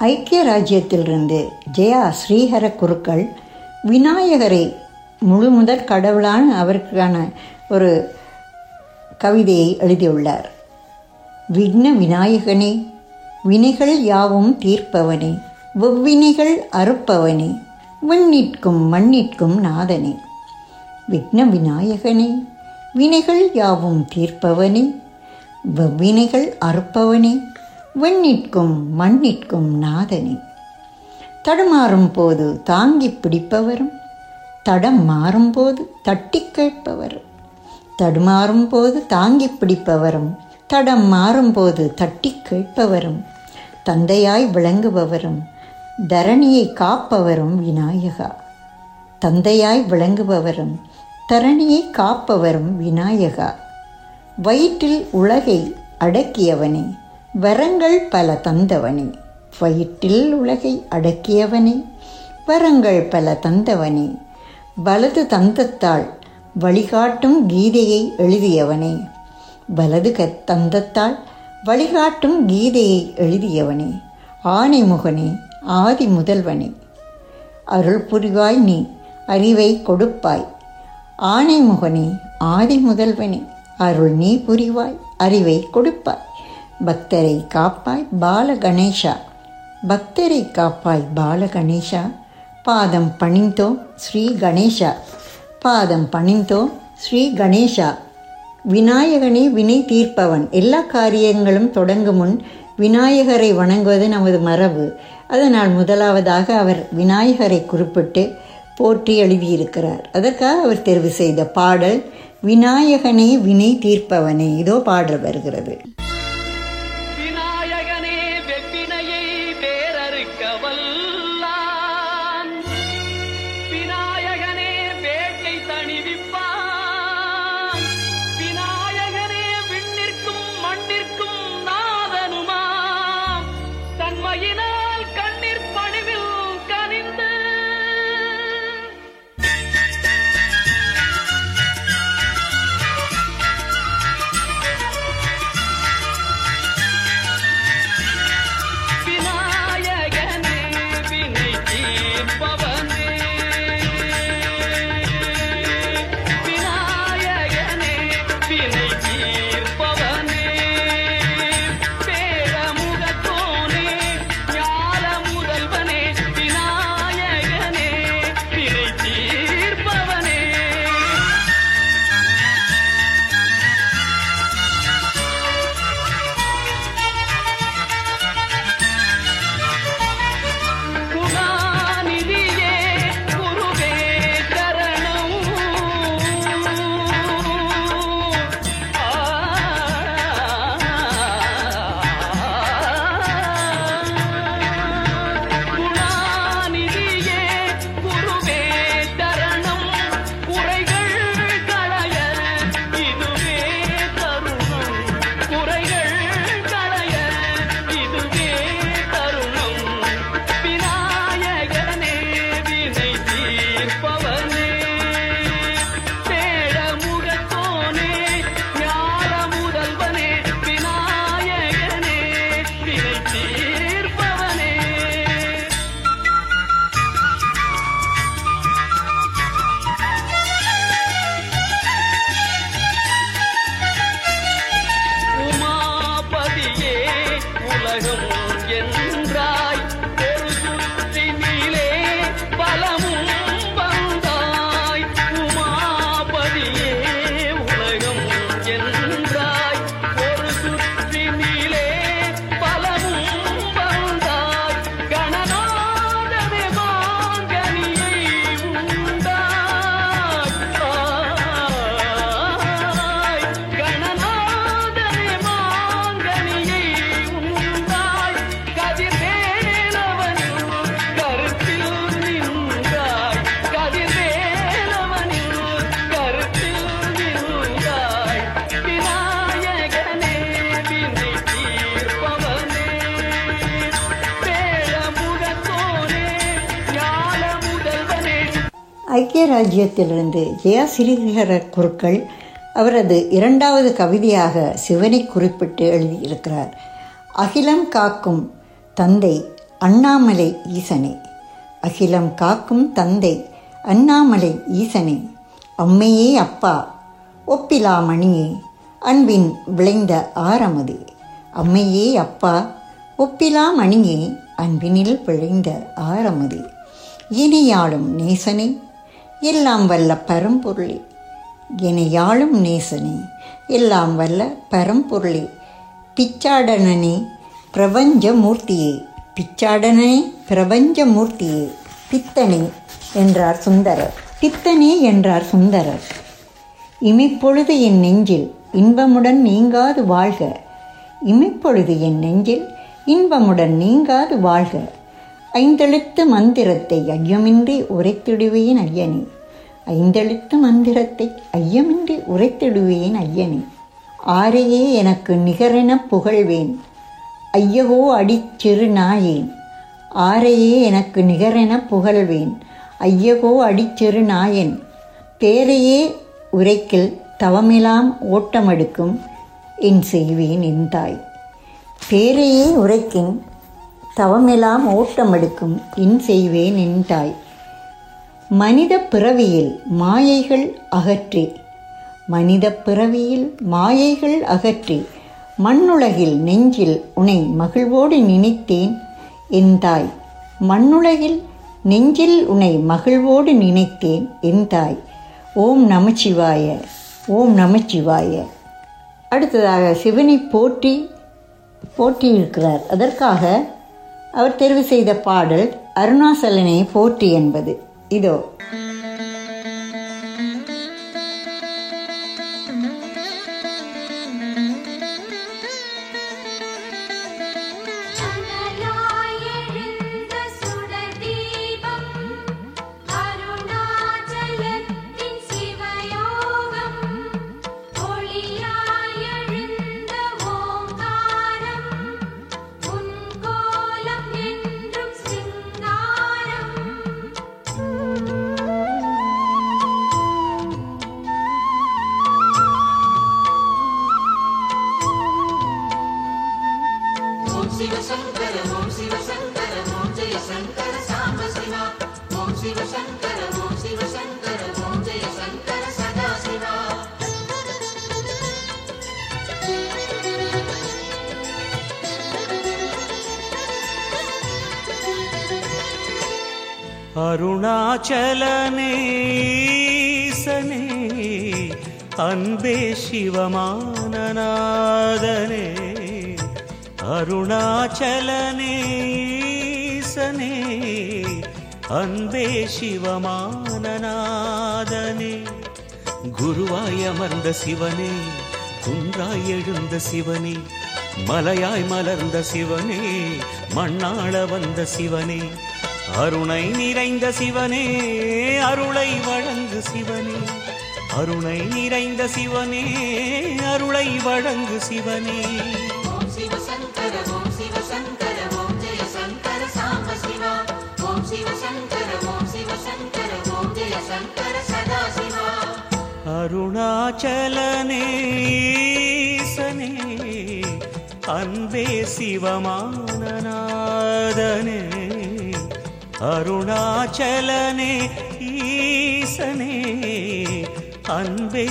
ஐக்கிய ராஜ்யத்திலிருந்து ஜெயா ஸ்ரீஹர குருக்கள் விநாயகரை முழுமுதற் கடவுளான அவருக்கான ஒரு கவிதையை எழுதியுள்ளார் விக்ன விநாயகனே வினைகள் யாவும் தீர்ப்பவனே வெவ்வினைகள் அறுப்பவனே விண்ணிற்கும் மண்ணிற்கும் நாதனே விக்ன விநாயகனே வினைகள் யாவும் தீர்ப்பவனே வெவ்வினைகள் அறுப்பவனே விண்ணிற்கும் மண்ணிற்கும் நாதனே தடுமாறும் போது தாங்கி பிடிப்பவரும் தடம் மாறும்போது தட்டி கேட்பவரும் தடுமாறும் போது தாங்கி பிடிப்பவரும் தடம் மாறும்போது தட்டி கேட்பவரும் தந்தையாய் விளங்குபவரும் தரணியை காப்பவரும் விநாயகா தந்தையாய் விளங்குபவரும் தரணியை காப்பவரும் விநாயகா வயிற்றில் உலகை அடக்கியவனே வரங்கள் பல தந்தவனே வயிற்றில் உலகை அடக்கியவனே வரங்கள் பல தந்தவனே வலது தந்தத்தால் வழிகாட்டும் கீதையை எழுதியவனே வலது க தந்தத்தால் வழிகாட்டும் கீதையை எழுதியவனே ஆணைமுகனே ஆதி முதல்வனே அருள் புரிவாய் நீ அறிவை கொடுப்பாய் ஆணைமுகனே ஆதி முதல்வனே அருள் நீ புரிவாய் அறிவை கொடுப்பாய் பக்தரை காப்பாய் பால கணேஷா பக்தரை காப்பாய் பால கணேஷா பாதம் பணிந்தோம் ஸ்ரீ கணேஷா பாதம் பணிந்தோம் ஸ்ரீ கணேஷா விநாயகனே வினை தீர்ப்பவன் எல்லா காரியங்களும் தொடங்கும் முன் விநாயகரை வணங்குவது நமது மரபு அதனால் முதலாவதாக அவர் விநாயகரை குறிப்பிட்டு போற்றி எழுதியிருக்கிறார் அதற்காக அவர் தேர்வு செய்த பாடல் விநாயகனே வினை தீர்ப்பவனே இதோ பாடல் வருகிறது விநாயகனே வெப்பினையை வேறறுக்க வல்லான் விநாயகனே வேட்டை தணிவிப்பான் விநாயகனே விண்ணிற்கும் மண்ணிற்கும் நாதனுமாம் தன்மையினால் கண்ணீர் பணிவில் கனிந்து விநாயகனே வினை தீர்ப்பவனே விநாயகனே வினை தீர்ப்பவனே பேரமுகத்தோனே ஞான முதல்வனே விநாயகனே வினை தீர்ப்பவனே குணாநிதியே குருவே சரணம் குணாநிதியே குருவே சரணம் குறைகள் களைய இதுவே தருணம் குறைகள் களைய இதுவே தருணம் விநாயகனே வினை தீர்ப்பவனே பேழமுகத்தோனே ஞான முதல்வனே விநாயகனே வினை தீர்ப்பவனே உமாபதியே உலகம் என்றாய் ஒரு சுற்றினிலே பலமும் வந்தாய் உமாபதியே உலகம் என்றாய் ஒரு சுற்றினிலே பலமும் வந்தாய் கணநாதனே மாங்கனியை உண்டாய் கணநாதனே மாங்கனியை உண்டாய் கதிர்வேலவனில் கருத்தில் நின்றாய் கதிர்வேலவனில் கருத்தில் நின்றாய் விநாயகனே வினை தீர்ப்பவனே பேழமுகத்தோனே ஞான முதல்வனே ஐக்கிய ராஜ்யத்திலிருந்து ஜெயா சிறீதர குருக்கள் அவரது இரண்டாவது கவிதையாக சிவனை குறிப்பிட்டு எழுதியிருக்கிறார் அகிலம் காக்கும் தந்தை அண்ணாமலை ஈசனே அகிலம் காக்கும் தந்தை அண்ணாமலை ஈசனே அம்மையே அப்பா ஒப்பிலா மணியே அன்பின் விளைந்த ஆரமதே அம்மையே அப்பா ஒப்பிலா மணியே அன்பினில் விளைந்த ஆரமதே இனியாளும் நேசனே எல்லாம் வல்ல பரம்பொருளே இணையாளும் நேசனே எல்லாம் வல்ல பரம்பொருளே பிச்சாடனனே பிரபஞ்சமூர்த்தியே பிச்சாடனே பிரபஞ்சமூர்த்தியே பித்தனே என்றார் சுந்தரர் பித்தனே என்றார் சுந்தரர் இமைப்பொழுது என் நெஞ்சில் இன்பமுடன் நீங்காது வாழ்க இமைப்பொழுது என் நெஞ்சில் இன்பமுடன் நீங்காது வாழ்க ஐந்தெழுத்து மந்திரத்தை ஐயமின்றி உரைத்திடுவேன் ஐயனே ஐந்தெழுத்து மந்திரத்தை ஐயமின்றி உரைத்திடுவேன் ஐயனே ஆரையே எனக்கு நிகரெனப் புகழ்வேன் ஐயகோ அடிச்சிறு நாயேன் ஆரையே எனக்கு நிகரெனப் புகழ்வேன் ஐயகோ அடிச்சிறு நாயன் பேரையே உரைக்கில் தவமெல்லாம் ஓட்டமெடுக்கும் என் செய்வேன் என் தாய் பேரையே உரைக்கின் தவமெல்லாம் ஓட்டமெடுக்கும் என் செய்வேன் என் தாய் மனித பிறவியில் மாயைகள் அகற்றி மனித பிறவியில் மாயைகள் அகற்றி மண்ணுலகில் நெஞ்சில் உனை மகிழ்வோடு நினைத்தேன் என் தாய் மண்ணுலகில் நெஞ்சில் உனை மகிழ்வோடு நினைத்தேன் என் தாய் ஓம் நமச்சிவாய ஓம் நமச்சிவாய அடுத்ததாக சிவனை போற்றி போற்றியிருக்கிறார் அதற்காக அவர் தெரிவு செய்த பாடல் அருணாசலனை போற்றி என்பது இதோ அனலாயெழுந்த சுடர் தீபம் அருணாச்சலத்தின் சிவயோகம் ஒளியாயெழுந்த ஓங்காரம் உன் கோலம் என்றும் சிங்காரம் ஓம் சிவ சங்கர ஓம் சிவ சங்கர ஓம் ஜெய சங்கர சாம்ப சிவா ஓம் சிவ சங்கர ஓம் சிவ சங்கர ஓம் ஜெய சங்கர சதா சிவா அருணாச்சலனேசனே அன்பே சிவமானநாதனே அருணாச்சலனேசனே அன்பே சிவமானநாதனே குருவாய் அமர்ந்த சிவனே குன்றாய் எழுந்த சிவனே மலையாய் மலர்ந்த சிவனே மண்ணாள வந்த சிவனே அருணை நிறைந்த சிவனே அருளை வழங்கு சிவனே அருணை நிறைந்த சிவனே அருளை வழங்கு சிவனே ஓம் சிவ சங்கர ஓம் சிவ சங்கர ஓம் ஜெய சங்கர சாம்ப சிவா ஓம் சிவ சங்கர ஓம் சிவ சங்கர ஓம் ஜெய சங்கர சதா சிவா அருணாச்சலனேசனே அன்பே சிவமானநாதனே அருணாச்சலனே ஈசனே அன்பே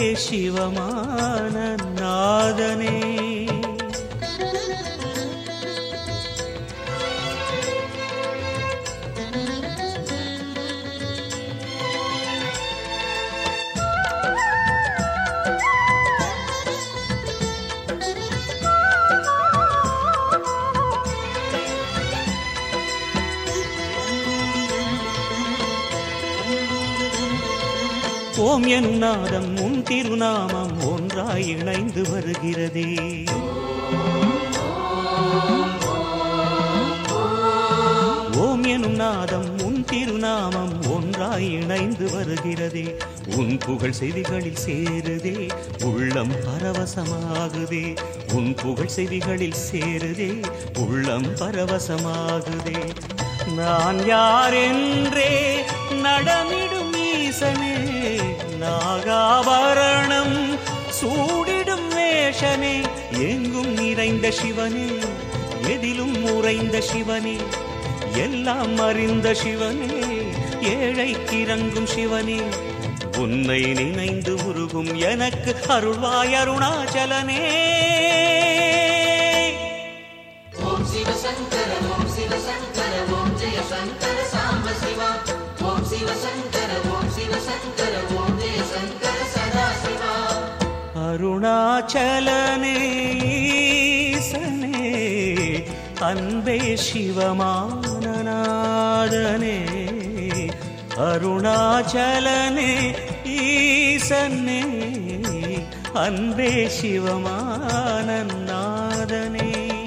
சிவமானநாதனே ஓம் எனும் நாதம் உன் திருநாமம் ஒன்றாய் இணைந்து வருகிறதே ஓம் எனும் நாதம் உன் திருநாமம் ஒன்றாய் இணைந்து வருகிறதே உன் புகழ் செவிகளில் சேருதே உள்ளம் பரவசமாகுதே உன் புகழ் செவிகளில் சேருதே உள்ளம் பரவசமாகுதே நான் யார் என்றே நடமிடும் ஈசனே நாகாபரணம் சூடிடும் வேஷனே எங்கும் நிறைந்த சிவனே எதிலும் உறைந்த சிவனே எல்லாம் அறிந்த சிவனே ஏழைக்கு இறங்கும் சிவனே உன்னை நினைந்து உருகும் எனக்கு அருள்வாய் அருணாச்சலனே ஓம் சிவ சங்கர ஓம் சிவ சங்கர ஓம் ஜெய சங்கர சாம்ப சிவா ஓம் சிவ சங்கர ஓம் சிவ சங்கர ஓம் ஜெய சங்கர சதா சிவா அருணாச்சலனே ஈசனே அன்பே சிவமானநாதனே அருணாச்சலனே ஈசனே அன்பே சிவமானநாதனே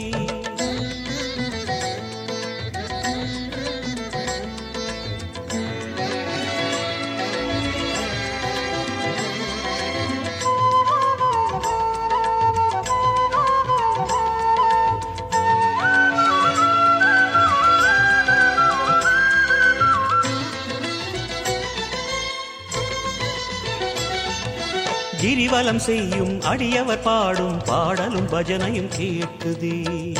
கிரிவலம் செய்யும் அடியவர் பாடும் பாடலும் பஜனையும் கேட்குதே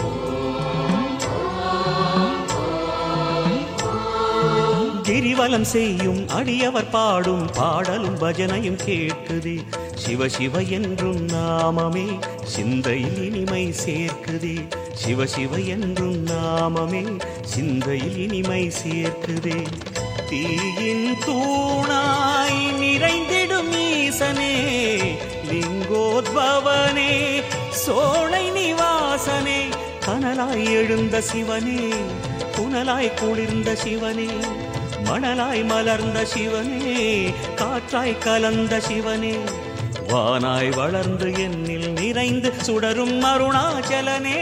கிரிவலம் செய்யும் அடியவர் பாடும் பாடலும் பஜனையும் கேட்குதே சிவ சிவ என்றும் நாமமே சிந்தையில் இனிமை சேர்க்குதே சிவ சிவ என்றும் நாமமே சிந்தையில் இனிமை சேர்க்குதே தீயின் தூணாய் நிறைந்திடும் ஈசனே லிங்கோத்பவனே சோலை நிவாசனே கனலாய் எழுந்த சிவனே புனலாய் குளிர்ந்த சிவனே மணலாய் மலர்ந்த சிவனே காற்றாய் கலந்த சிவனே வானாய் வளர்ந்து என்னில் நிறைந்து சுடரும் அருணாச்சலனே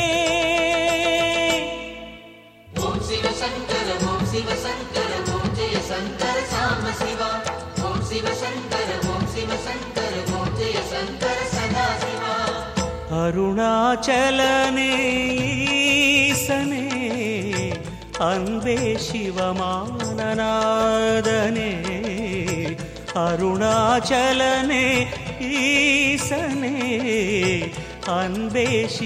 ஓம் சிவ சங்கர ஓம் சிவ சங்கர ஓம் ஜெய சங்கர சாம்ப சிவா ஓம் சிவ சங்கர ஓம் சிவ சங்கர ஓம் ஜெய சங்கர சதா சிவா அருணாச்சலனே ஈசனே அன்பே சிவமானநாதனே அருணாச்சலனே ஈசனே அன்பே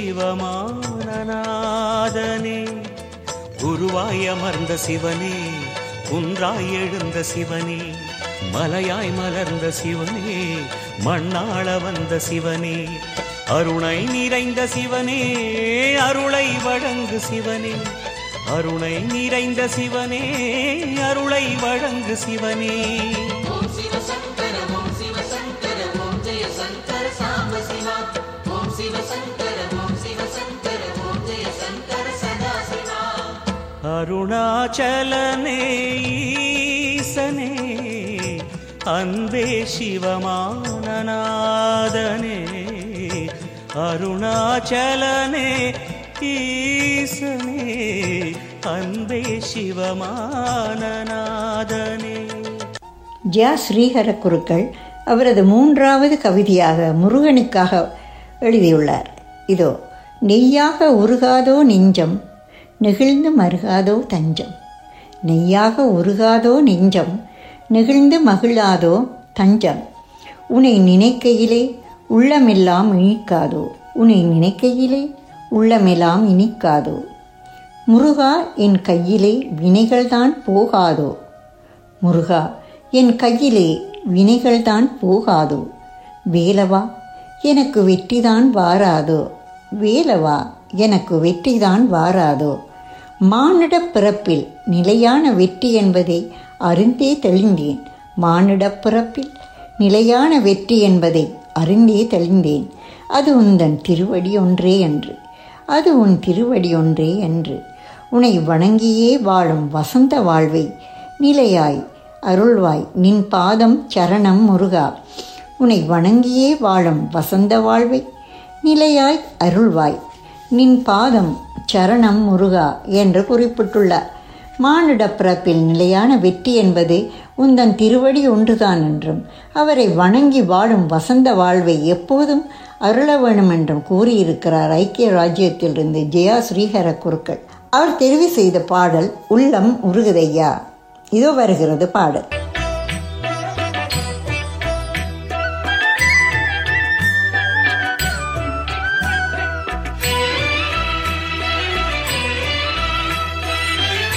சிவமானநாதனே குருவாய் அமர்ந்த சிவனே குன்றாய் எழுந்த சிவனே மலையாய் மலர்ந்த சிவனே மண்ணாள வந்த சிவனே அருணை நிறைந்த சிவனே அருளை வழங்கு சிவனே அருணை நிறைந்த சிவனே அருளை வழங்கு சிவனே ஓம் சிவ சங்கர ஓம் சிவ சங்கர ஓம் ஜெய சங்கர சாம்ப சிவா ஓம் சிவ சங்கர ஓம் சிவ சங்கர ஓம் ஜெய சங்கர சதா சிவா அருணாச்சலனே ஈசனே அன்பே சிவமானநாதனே அருணாச்சலனே ஈசனே அன்பே சிவமானநாதனே ஜியா ஸ்ரீஹர குருக்கள் அவரது மூன்றாவது கவிதையாக முருகனுக்காக எழுதியுள்ளார் இதோ நெய்யாக உருகாதோ நெஞ்சம் நெகிழ்ந்து மருகாதோ தஞ்சம் நெய்யாக உருகாதோ நெஞ்சம் நெகிழ்ந்து மகிழாதோ தஞ்சம் உன்னை நினைக்கையிலே உள்ளமெல்லாம் இனிக்காதோ உன்னை நினைக்கையிலே உள்ளமெல்லாம் இனிக்காதோ முருகா என் கையிலே வினைகள்தான் போகாதோ முருகா என் கையிலே வினைகள்தான் போகாதோ வேலவா எனக்கு வெற்றிதான் வாராதோ வேலவா எனக்கு வெற்றிதான் வாராதோ மானிடப் பிறப்பில் நிலையான வெற்றி என்பதை அறிந்தே தெளிந்தேன் மானிடப் பிறப்பில் நிலையான வெற்றி என்பதை அறிந்தே தெளிந்தேன் அது உந்தன் திருவடி ஒன்றே என்று அது உன் திருவடி ஒன்றே என்று உன்னை வணங்கியே வாழும் வசந்த வாழ்வை நிலையாய் அருள்வாய் நின் பாதம் சரணம் முருகா உன்னை வணங்கியே வாழும் வசந்த வாழ்வை நிலையாய் அருள்வாய் நின் பாதம் சரணம் முருகா என்று குறிப்பிட்டுள்ளார் மானிட பிறப்பில் நிலையான வெற்றி என்பது உந்தன் திருவடி ஒன்றுதான் என்றும் அவரை வணங்கி வாழும் வசந்த வாழ்வை எப்போதும் அருள வேணும் என்றும் கூறியிருக்கிறார் ஐக்கிய ராஜ்யத்திலிருந்து ஜெயா ஸ்ரீஹர குருக்கள் அவர் தெரிவு செய்த பாடல் உள்ளம் உருகுதையா இதோ வருகிறது பாடல் ஆ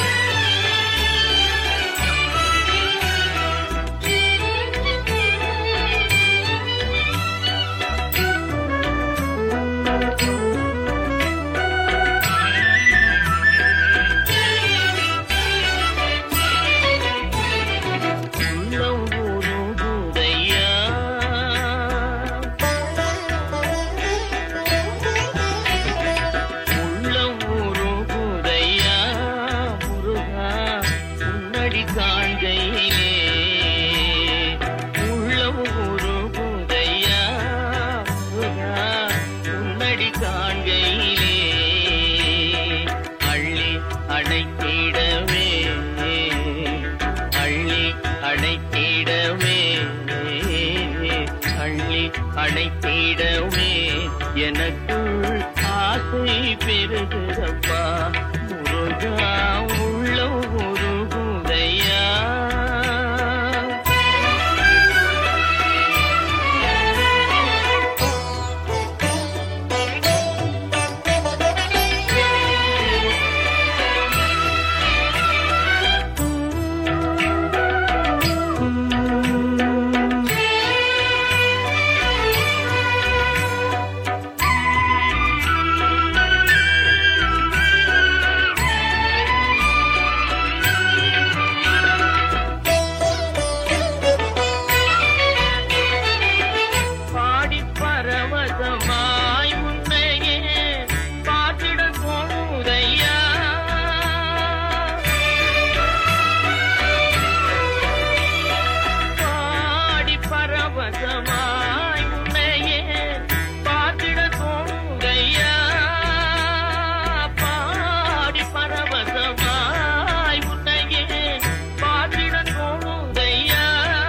எனக்குள் ஆசை பெருகுதப்பா முருகா உள்ளம் உருகுதையா பாடி பரவசமாய் உன்னையே பார்த்திட தோணுதையா பாடி பரவசமாய் உன்னையே பார்த்திட தோணுதையா பாடி பரவசமாய் உன்னையே பார்த்திட தோணுதையா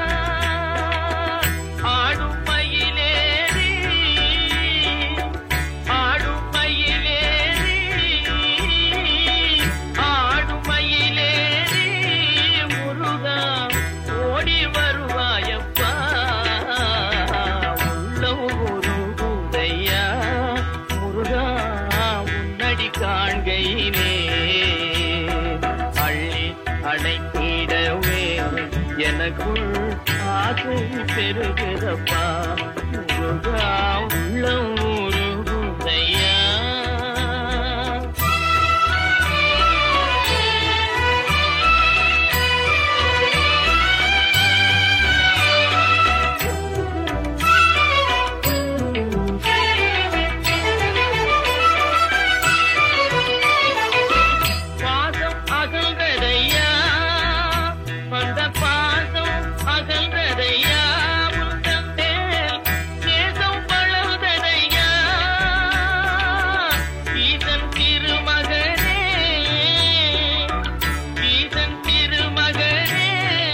ஆடும் மயிலேறி ஆடும் மயிலேறி ஆடும் மயிலேறி முருகா ஓடி வருவாயப்பா உள்ளம் உருகுதையா முருகா உன்னடி காண்கையிலே அள்ளி அடைத்திடவே எனக்குள் ஆசை பெருகுதப்பா முருகா உள்ளம் உருகுதையா பாசம் அகல்றதையா அந்த பாசம் அகல்றதையா உந்தன் மேல் நேசம் வளர்ந்ததையா ஈசன் திருமகனே ஈசன் திருமகனே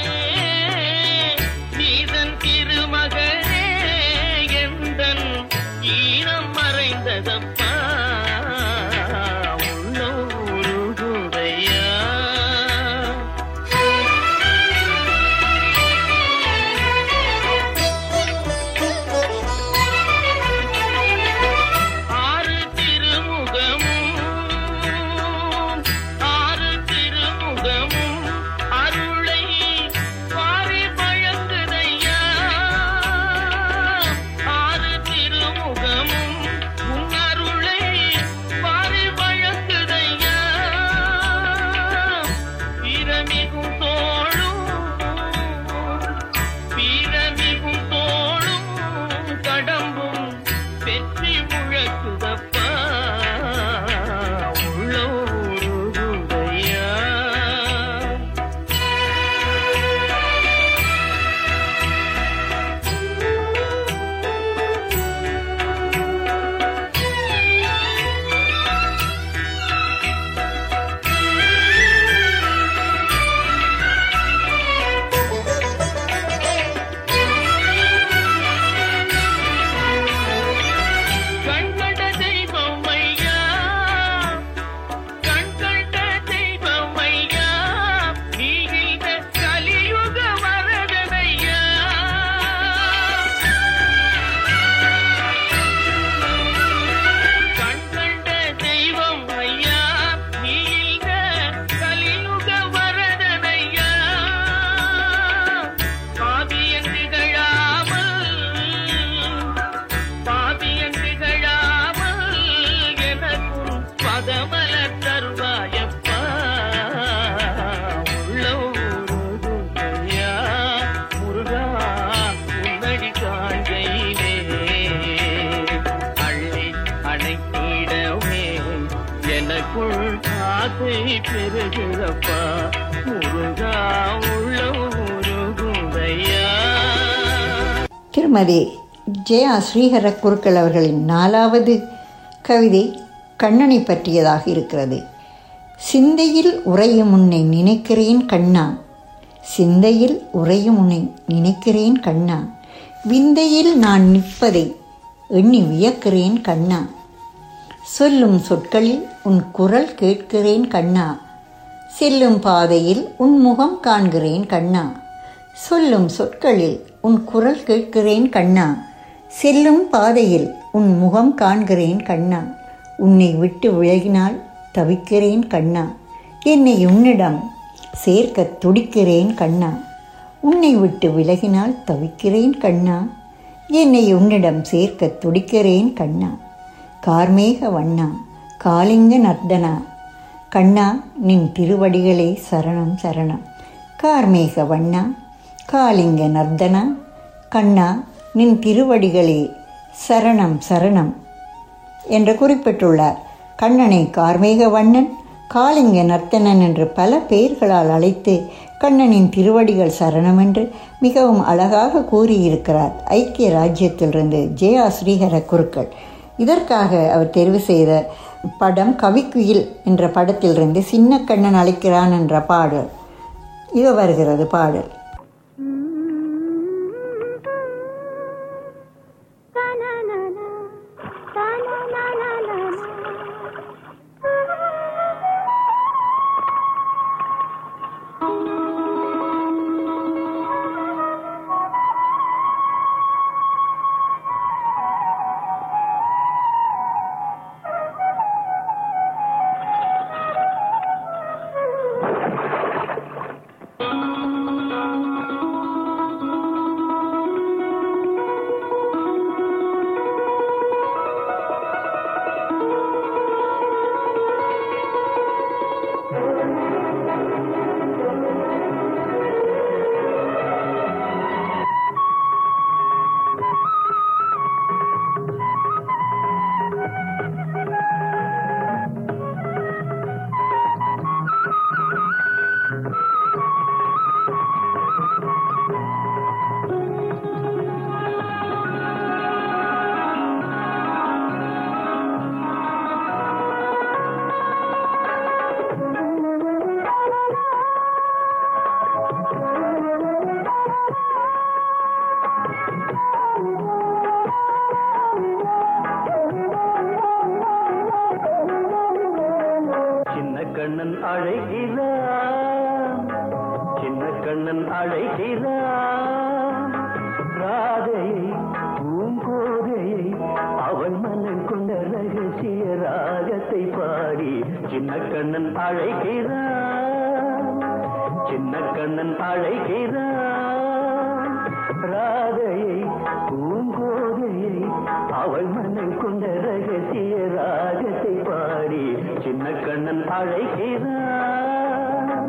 ஈசன் திருமகனே எந்தன் ஈனம் மறைந்ததப்பா உள்ளம் உருகுதையா ஆறு திருமுகமும் ஆறு திருமுகமும் அருளை பாரி வழங்குதையா ஆறு திருமுகமும் உன் அருளை பாரி வழங்குதையா பிரமிகும் தோளும் பிரமிகும் தோளும் கடம்பும் வெற்றி முழக்குதப்பா உள்ளம் உருகுதையா கண்கண்ட தெய்வம் ஐயா கண்கண்ட தெய்வம் ஐயா நீ இந்த கலியுக வரதனையா கண்கண்ட தெய்வம் ஐயா நீ இந்த கலியுக வரதனையா பாவியன் திகழாமல் பாவியன் திகழாமல் எனக்கும் பதமல தருவாயப்பா உள்ளம் உருகுதையா முருகா உன்னடி காண்கையிலே அள்ளி அணைத்திடவே எனக்குள் ஆசை பெருகுதப்பா முருகா உள்ளம் உருகுதையா திருமதி ஜெயா ஸ்ரீஹர குருக்கள் அவர்களின் நாலாவது கவிதை கண்ணனை பற்றியதாக இருக்கிறது சிந்தையில் உறையும் உன்னை நினைக்கிறேன் கண்ணா சிந்தையில் உறையும் உன்னை நினைக்கிறேன் கண்ணா விந்தையில் நான் நிற்பதை எண்ணி வியக்கிறேன் கண்ணா சொல்லும் சொற்களில் உன் குரல் கேட்கிறேன் கண்ணா செல்லும் பாதையில் உன் முகம் காண்கிறேன் கண்ணா சொல்லும் சொற்களில் உன் குரல் கேட்கிறேன் கண்ணா செல்லும் பாதையில் உன் முகம் காண்கிறேன் கண்ணா உன்னை விட்டு விலகினால் தவிக்கிறேன் கண்ணா என்னை உன்னிடம் சேர்க்க துடிக்கிறேன் கண்ணா உன்னை விட்டு விலகினால் தவிக்கிறேன் கண்ணா என்னை உன்னிடம் சேர்க்க துடிக்கிறேன் கண்ணா கார்மேக வண்ணா காளிங்க நர்தனா கண்ணா நின் திருவடிகளே சரணம் சரணம் கார்மேக வண்ணா காளிங்க நர்தனா கண்ணா நின் திருவடிகளே சரணம் சரணம் என்று குறிப்பிட்டுள்ளார் கண்ணனை கார்மேக வண்ணன் காளிங்க நர்த்தனன் என்று பல பெயர்களால் அழைத்து கண்ணனின் திருவடிகள் சரணம் என்று மிகவும் அழகாக கூறியிருக்கிறார் ஐக்கிய ராஜ்யத்திலிருந்து ஜெயா ஸ்ரீஹர குருக்கள் இதற்காக அவர் தெரிவு செய்த படம் கவிக்குயில் என்ற படத்திலிருந்து சின்ன கண்ணன் அழைக்கிறான் என்ற பாடல் இது வருகிறது பாடல் சின்ன கண்ணன் அழைக்கிறான் சின்ன கண்ணன் அழைக்கிறான் ராதையை பூங்கோதையை அவன் மன்னன் கொண்ட ரகசிய ராகத்தை பாடி சின்ன கண்ணன் அழைக்கிறான் சின்ன கண்ணன் அழைக்கிறான் ராதையை பூங்கோதையை அவள் மன்னன் கொண்ட ரகசிய ராகத்தை பாடி சின்ன கண்ணன் அழைக்கிறான்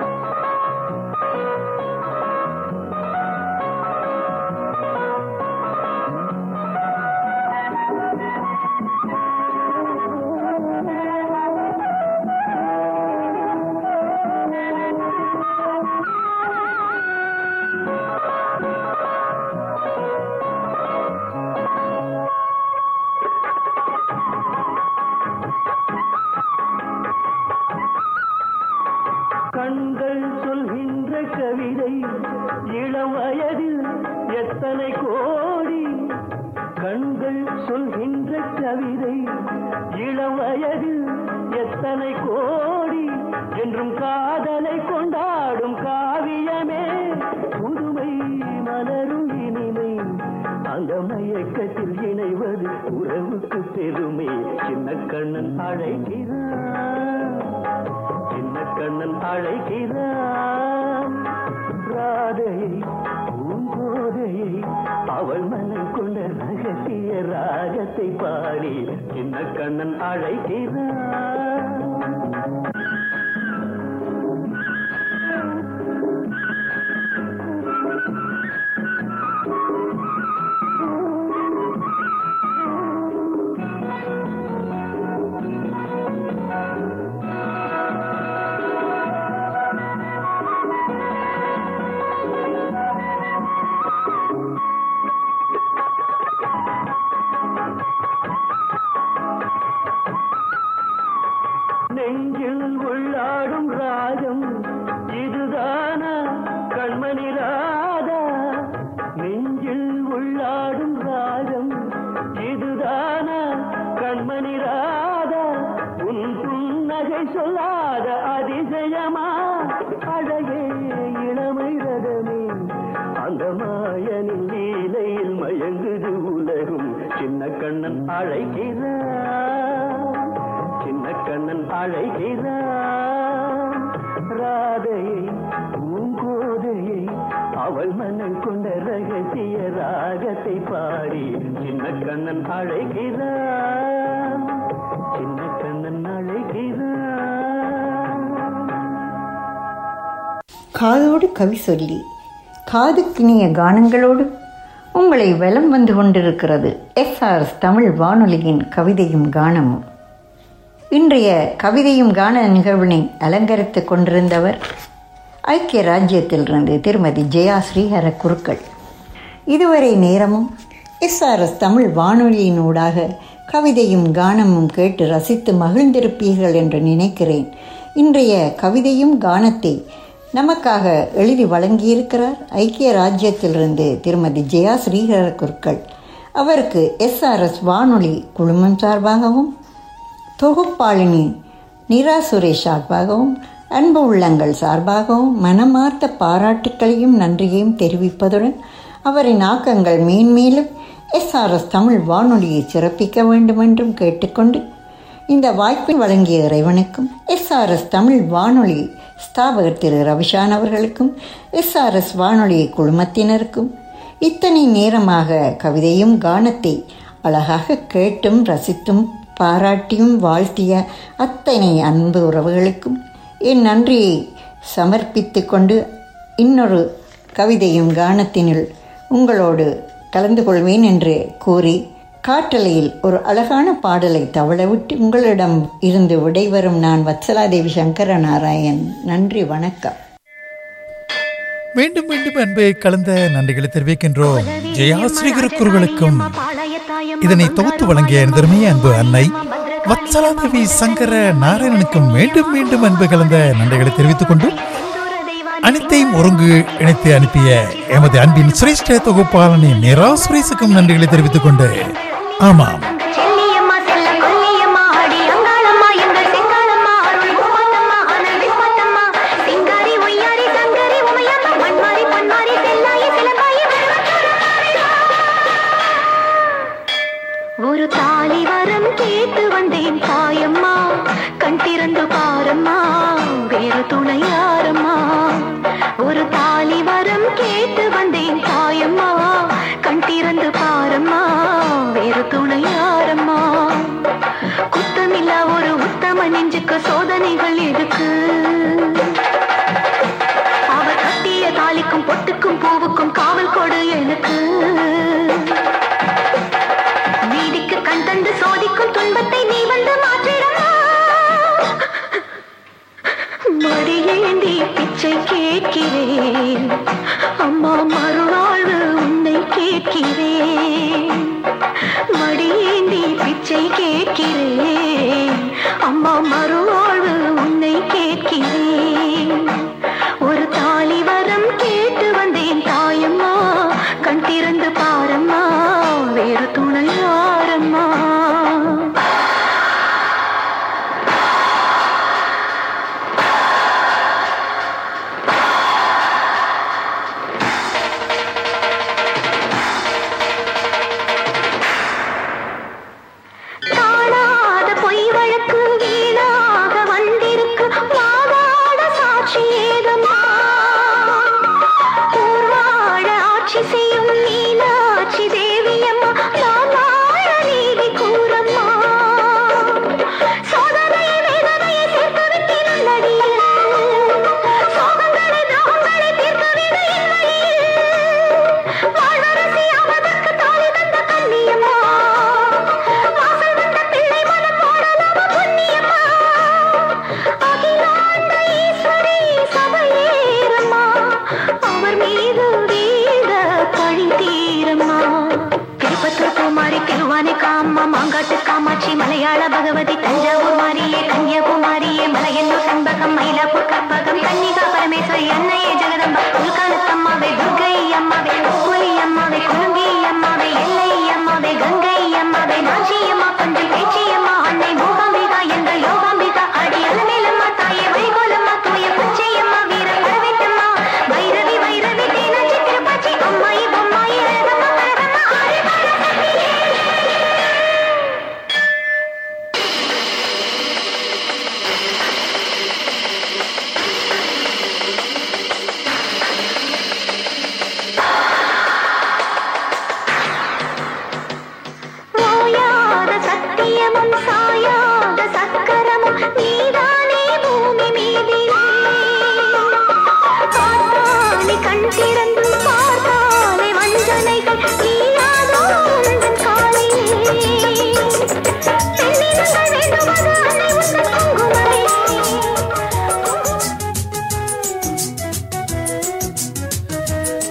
கண்கள் சொல்கின்ற கவிதை இளம் வயதில் எத்தனை கோடி கண்கள் சொல்கின்ற கவிதை இளம் வயதில் எத்தனை கோடி என்றும் காதலை கொண்டாடும் காவியமே புதுமை மலரும் இனிமை அந்த மயக்கத்தில் இணைவது உறவுக்கு பெருமை சின்ன கண்ணன் அழைக்கிறான் சின்ன கண்ணன் அழைக்கிறான் ராதையை பூங்கோதையை அவள் மனம் கொண்ட ரகசிய ராகத்தை பாடி சின்ன கண்ணன் அழைக்கிறான் கண்ணன் அழைக்கிறான் சின்ன கண்ணன் அழைக்கிறான் ராதையை பூங்கோதையை அவள் மனம் கொண்ட ரகசிய ராகத்தை பாடி சின்ன கண்ணன் அழைக்கிறான் சின்ன கண்ணன் அழைக்கிறான் காதோடு கவி சொல்லி காதுக்கினிய கானங்களோடு உங்களை வலம் வந்து கொண்டிருக்கிறது எஸ்ஆர்எஸ் தமிழ் வானொலியின் கவிதையும் கானமும் இன்றைய கவிதையும் கான நிகழ்வினை அலங்கரித்துக் கொண்டிருந்தவர் ஐக்கிய ராஜ்யத்திலிருந்து திருமதி ஜெயா ஸ்ரீஹர குருக்கள் இதுவரை நேரமும் எஸ்ஆர்எஸ் தமிழ் வானொலியினூடாக கவிதையும் கானமும் கேட்டு ரசித்து மகிழ்ந்திருப்பீர்கள் என்று நினைக்கிறேன் இன்றைய கவிதையும் கானத்தை நமக்காக எழுதி வழங்கியிருக்கிறார் ஐக்கிய ராஜ்யத்திலிருந்து திருமதி ஜெயா ஸ்ரீஹர குருக்கள் அவருக்கு எஸ்ஆர்எஸ் வானொலி குழுமம் சார்பாகவும் தொகுப்பாளினி நிரா சுரேஷ் சார்பாகவும் அன்பு உள்ளங்கள் சார்பாகவும் மனமார்ந்த பாராட்டுக்களையும் நன்றியையும் தெரிவிப்பதுடன் அவரின் ஆக்கங்கள் மேன்மேலும் எஸ்ஆர்எஸ் தமிழ் வானொலியை சிறப்பிக்க வேண்டுமென்றும் கேட்டுக்கொண்டு இந்த வாய்ப்பை வழங்கிய இறைவனுக்கும் எஸ்ஆர்எஸ் தமிழ் வானொலி ஸ்தாபகர் திரு ரவிஷான் அவர்களுக்கும் எஸ்ஆர்எஸ் வானொலி குழுமத்தினருக்கும் இத்தனை நேரமாக கவிதையும் கானத்தை அழகாக கேட்டும் ரசித்தும் பாராட்டியும் வாழ்த்திய அத்தனை அன்பு உறவுகளுக்கும் என் நன்றியை சமர்ப்பித்து கொண்டு இன்னொரு கவிதையும் கானத்தினுள் உங்களோடு கலந்து கொள்வேன் என்று கூறி காற்றலையில் ஒரு அழகான பாடலை தவளவிட்டு உங்களிடம் இருந்து விடைவரும் நான் வத்சலாதேவி சங்கர நாராயண் நன்றி வணக்கம் மீண்டும் மீண்டும் அன்பை கலந்த நன்றிகளை தெரிவிக்கின்றோம் ஜெயா ஸ்ரீகுருக்குர்களுக்கும் இதனை தொகுத்து வழங்கிய எனதருமைய அன்பு அன்னை வத்சலாதேவி சங்கர நாராயணனுக்கும் மீண்டும் மீண்டும் அன்பு கலந்த நன்றிகளை தெரிவித்துக் கொண்டு அனைத்தையும் ஒருங்கு இணைத்து அனுப்பிய எமது அன்பின் சிரேஷ்ட தொகுப்பாளனி நிரா சுரேசுக்கும் நன்றிகளை தெரிவித்துக் கொண்டு ஆமாம் செல்லியம்மா செல்ல கொல்லியம்மா அடி அங்காளம்மா எங்கள் செங்காளம்மா அருள் முப்பாத்தம்மா அனல் விஸ்வத்தம்மா சிங்காரி ஒய்யாரி சங்கரி உமையம்மா மண்மாரி பொன்மாரி செல்லாயி சிலம்பாயி ஒரு தாலி வரம் கேட்டு வந்தேன் தாயம்மா கண் திறந்து பாரம்மா வேறு துணை யாரம்மா ஒரு தாலி வரம் கேட்டு வந்தேன் தாயம்மா கண் திறந்து பாரம்மா வேறு துணை யாரம்மா குத்தமில்லா ஒரு உத்தம நெஞ்சுக்கு சோதனைகள் எதுக்கு அவர் கட்டிய தாலிக்கும் பொட்டுக்கும் பூவுக்கும் காவல் கொடு எனக்கு நீதிக்கு கண் தந்து சோதிக்கும் துன்பத்தை நீ வந்து மாற்றிடமா மடியேந்தி பிச்சை கேட்கிறேன் அம்மா மறுவாழ்வு உன்னை கேட்கிறேன் மடியேந்தி பிச்சை கேட்கிறேன் அம்மா மறுவாழ்வு உன்னை கேட்கிறேன் ஒரு தாலி வரம் கேட்டு வந்தேன் தாயம்மா கண் திறந்து பாரம்மா வேறு துணை யாரம்மா காணாத பொய் வழக்கு வீணாக வந்திருக்கு வாதாட சாட்சி ஏதம்மா ஊர்வாழ ஆட்சி செய்யும் மீனாட்சி தேவியம்மா நான் வாழ நீதி கூறம்மா சோதனையை வேதனையை சேர்த்து விட்டிருள் நடியில் சோகங்களை தாங்களை தீர்த்து விட வாழ்வரசி அவதற்கு தாலி தந்த கண்ணியம்மா வாசல் வந்த பிள்ளை மனம் போடலாமா புண்ணியம்மா அகிலாண்ட ஈஸ்வரி சபையேறம்மா அவர் மீது வீர பழி தீரம்மா திருப்பத்தூர் குமாரி திருவானை காம்மா மாங்காட்டு காமாட்சி மலையாள பகவதி தஞ்சாவூர் மாரியே கன்னியாகுமாரியே மலையன்னூர் செண்பகம் மயிலாப்பூர் கற்பகம் கன்னிகா பரமேஸ்வரி அன்னையே ஜெகதம்பா உள்காலத்தம்மாவே துர்கை அம்மாவே புலி அம்மாவே குலுங்கி அம்மாவே எல்லை அம்மாவே கங்கை அம்மாவே நாச்சி அம்மா பஞ்சு பேச்சி அம்மா அன்னை மூகாம்பிகா எங்கள் யோகாம்பிகா அடி அலமேலம்மா தாயே வைகோலம்மா தூய பச்சையம்மா வீர பரவேட்டம்மா வைரவி வைரவி தேனாச்சி திருப்பாச்சி அம்மாயி பொம்மாயி அழகம்மா பழகம்மா ஆடி பாட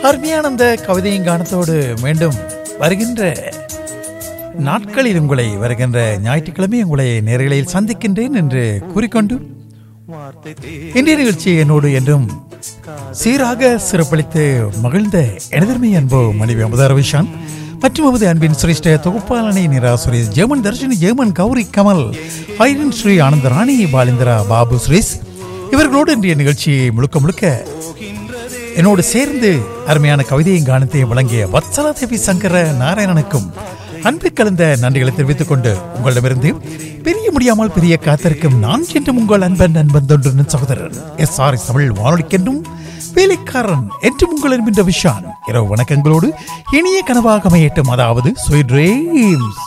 அருமையான அந்த கவிதையும் காணத்தோடு மீண்டும் வருகின்ற நாட்களில் உங்களை வருகின்ற ஞாயிற்றுக்கிழமை உங்களை நேரலையில் சந்திக்கின்றேன் என்று கூறிக்கொண்டு இன்றைய நிகழ்ச்சி என்னோடு என்றும் சீராக சிறப்பளித்து மகிழ்ந்த எனதர்மை அன்பு மனைவி அமுதா ரவிஷான் மற்றும் அவது அன்பின் சிரேஷ்ட தொகுப்பாளனை நிரா சுரேஷ் ஜெயமன் தர்ஷினி ஜெயமன் கௌரி கமல் ஐரன் ஸ்ரீ ஆனந்த ராணி பாலேந்திரா பாபு சுரேஷ் இவர்களோடு இன்றைய நிகழ்ச்சியை முழுக்க முழுக்க என்னோடு சேர்ந்து அருமையான கவிதையும் கானத்தையும் வழங்கிய வத்சலா தேவி சங்கர நாராயணனுக்கும் அன்பு கலந்த நன்றிகளை தெரிவித்துக் கொண்டு உங்களிடமிருந்து பெரிய முடியாமல் பெரிய காத்திருக்கும் நான் என்றும் உங்கள் அன்பன் அன்பன் தொன்று சகோதரன் எஸ் ஆர் தமிழ் வானொலிக்கென்றும் வேலைக்காரன் என்றும் உங்கள் என்கின்ற விஷான் இரவு வணக்கங்களோடு இனிய கனவாக அமையட்டும் அதாவது ஸ்வீட் ட்ரீம்ஸ்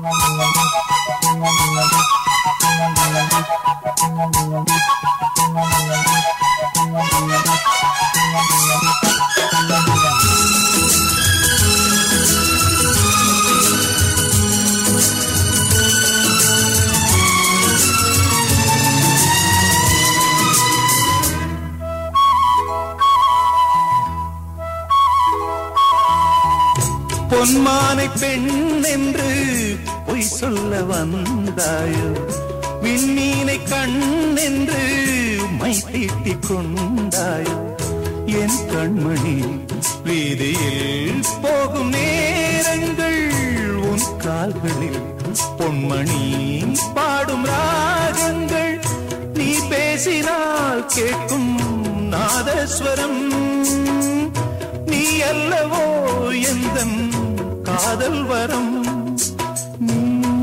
பொன்மானை பெண் என்று பொய் சொல்ல வந்தாயோ விண்ணீனை கண் என்று மை தீட்டிக் கொண்டாயோ என் கண்மணி வீதியில் போகும் நேரங்கள் உன் கால்களில் பொன்மணி பாடும் ராகங்கள் நீ பேசினால் கேட்கும் நாதஸ்வரம் நீ அல்லவோ எந்தன் காதல் வரம் நீ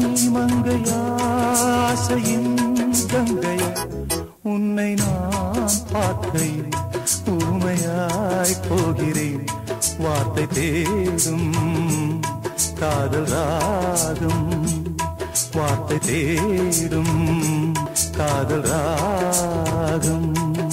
மங்கையாசையின் கங்கைய உன்னை நான் பார்க்கையில் ஊமையாய் போகிறேன் வார்த்தை தேடும் காதல் ராகம் வார்த்தை தேடும் காதல் ராகம்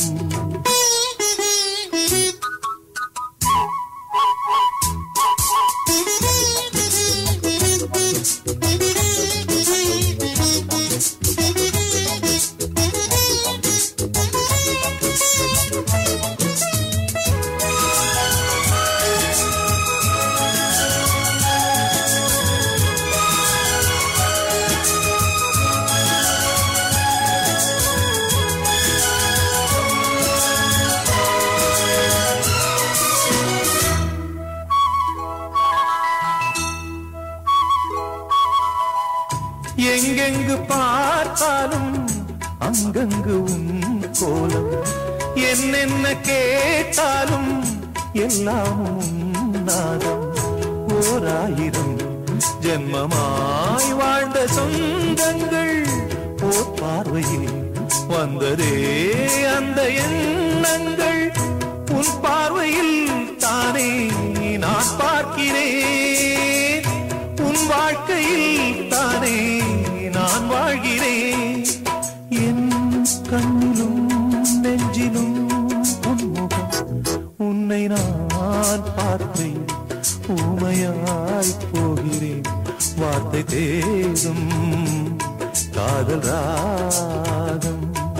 எங்கெங்கு பார்த்தாலும் அங்கங்கு உன் கோலம் என்னென்ன கேட்டாலும் எல்லாம் உன் நாதம் ஓராயிரம் ஜென்மமாய் வாழ்ந்த சொந்தங்கள் ஓர் பார்வையில் வந்ததே அந்த எண்ணங்கள் உன் பார்வையில் தானே நான் பார்க்கிறேன் உன் வாழ்க்கையில் தானே நான் வாழ்கிறேன் என் கண்ணிலும் நெஞ்சிலும் உன்முகம் உன்னை நான் பார்த்தேன் ஊமையாய் போகிறேன் வார்த்தை தேடும் காதல் ராகம்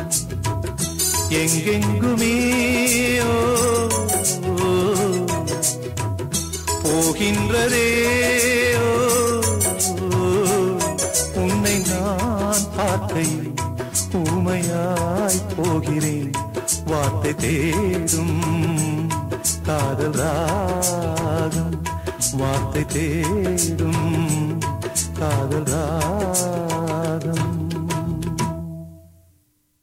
எங்கெங்குமே ஓ, ஓ, போகின்றதே ஓ, ஓ, உன்னை நான் பார்க்கையில் ஊமையாய் போகிறேன் வார்த்தை தேடும் காதல் ராகம் வார்த்தை தேடும் காதல் ராகம்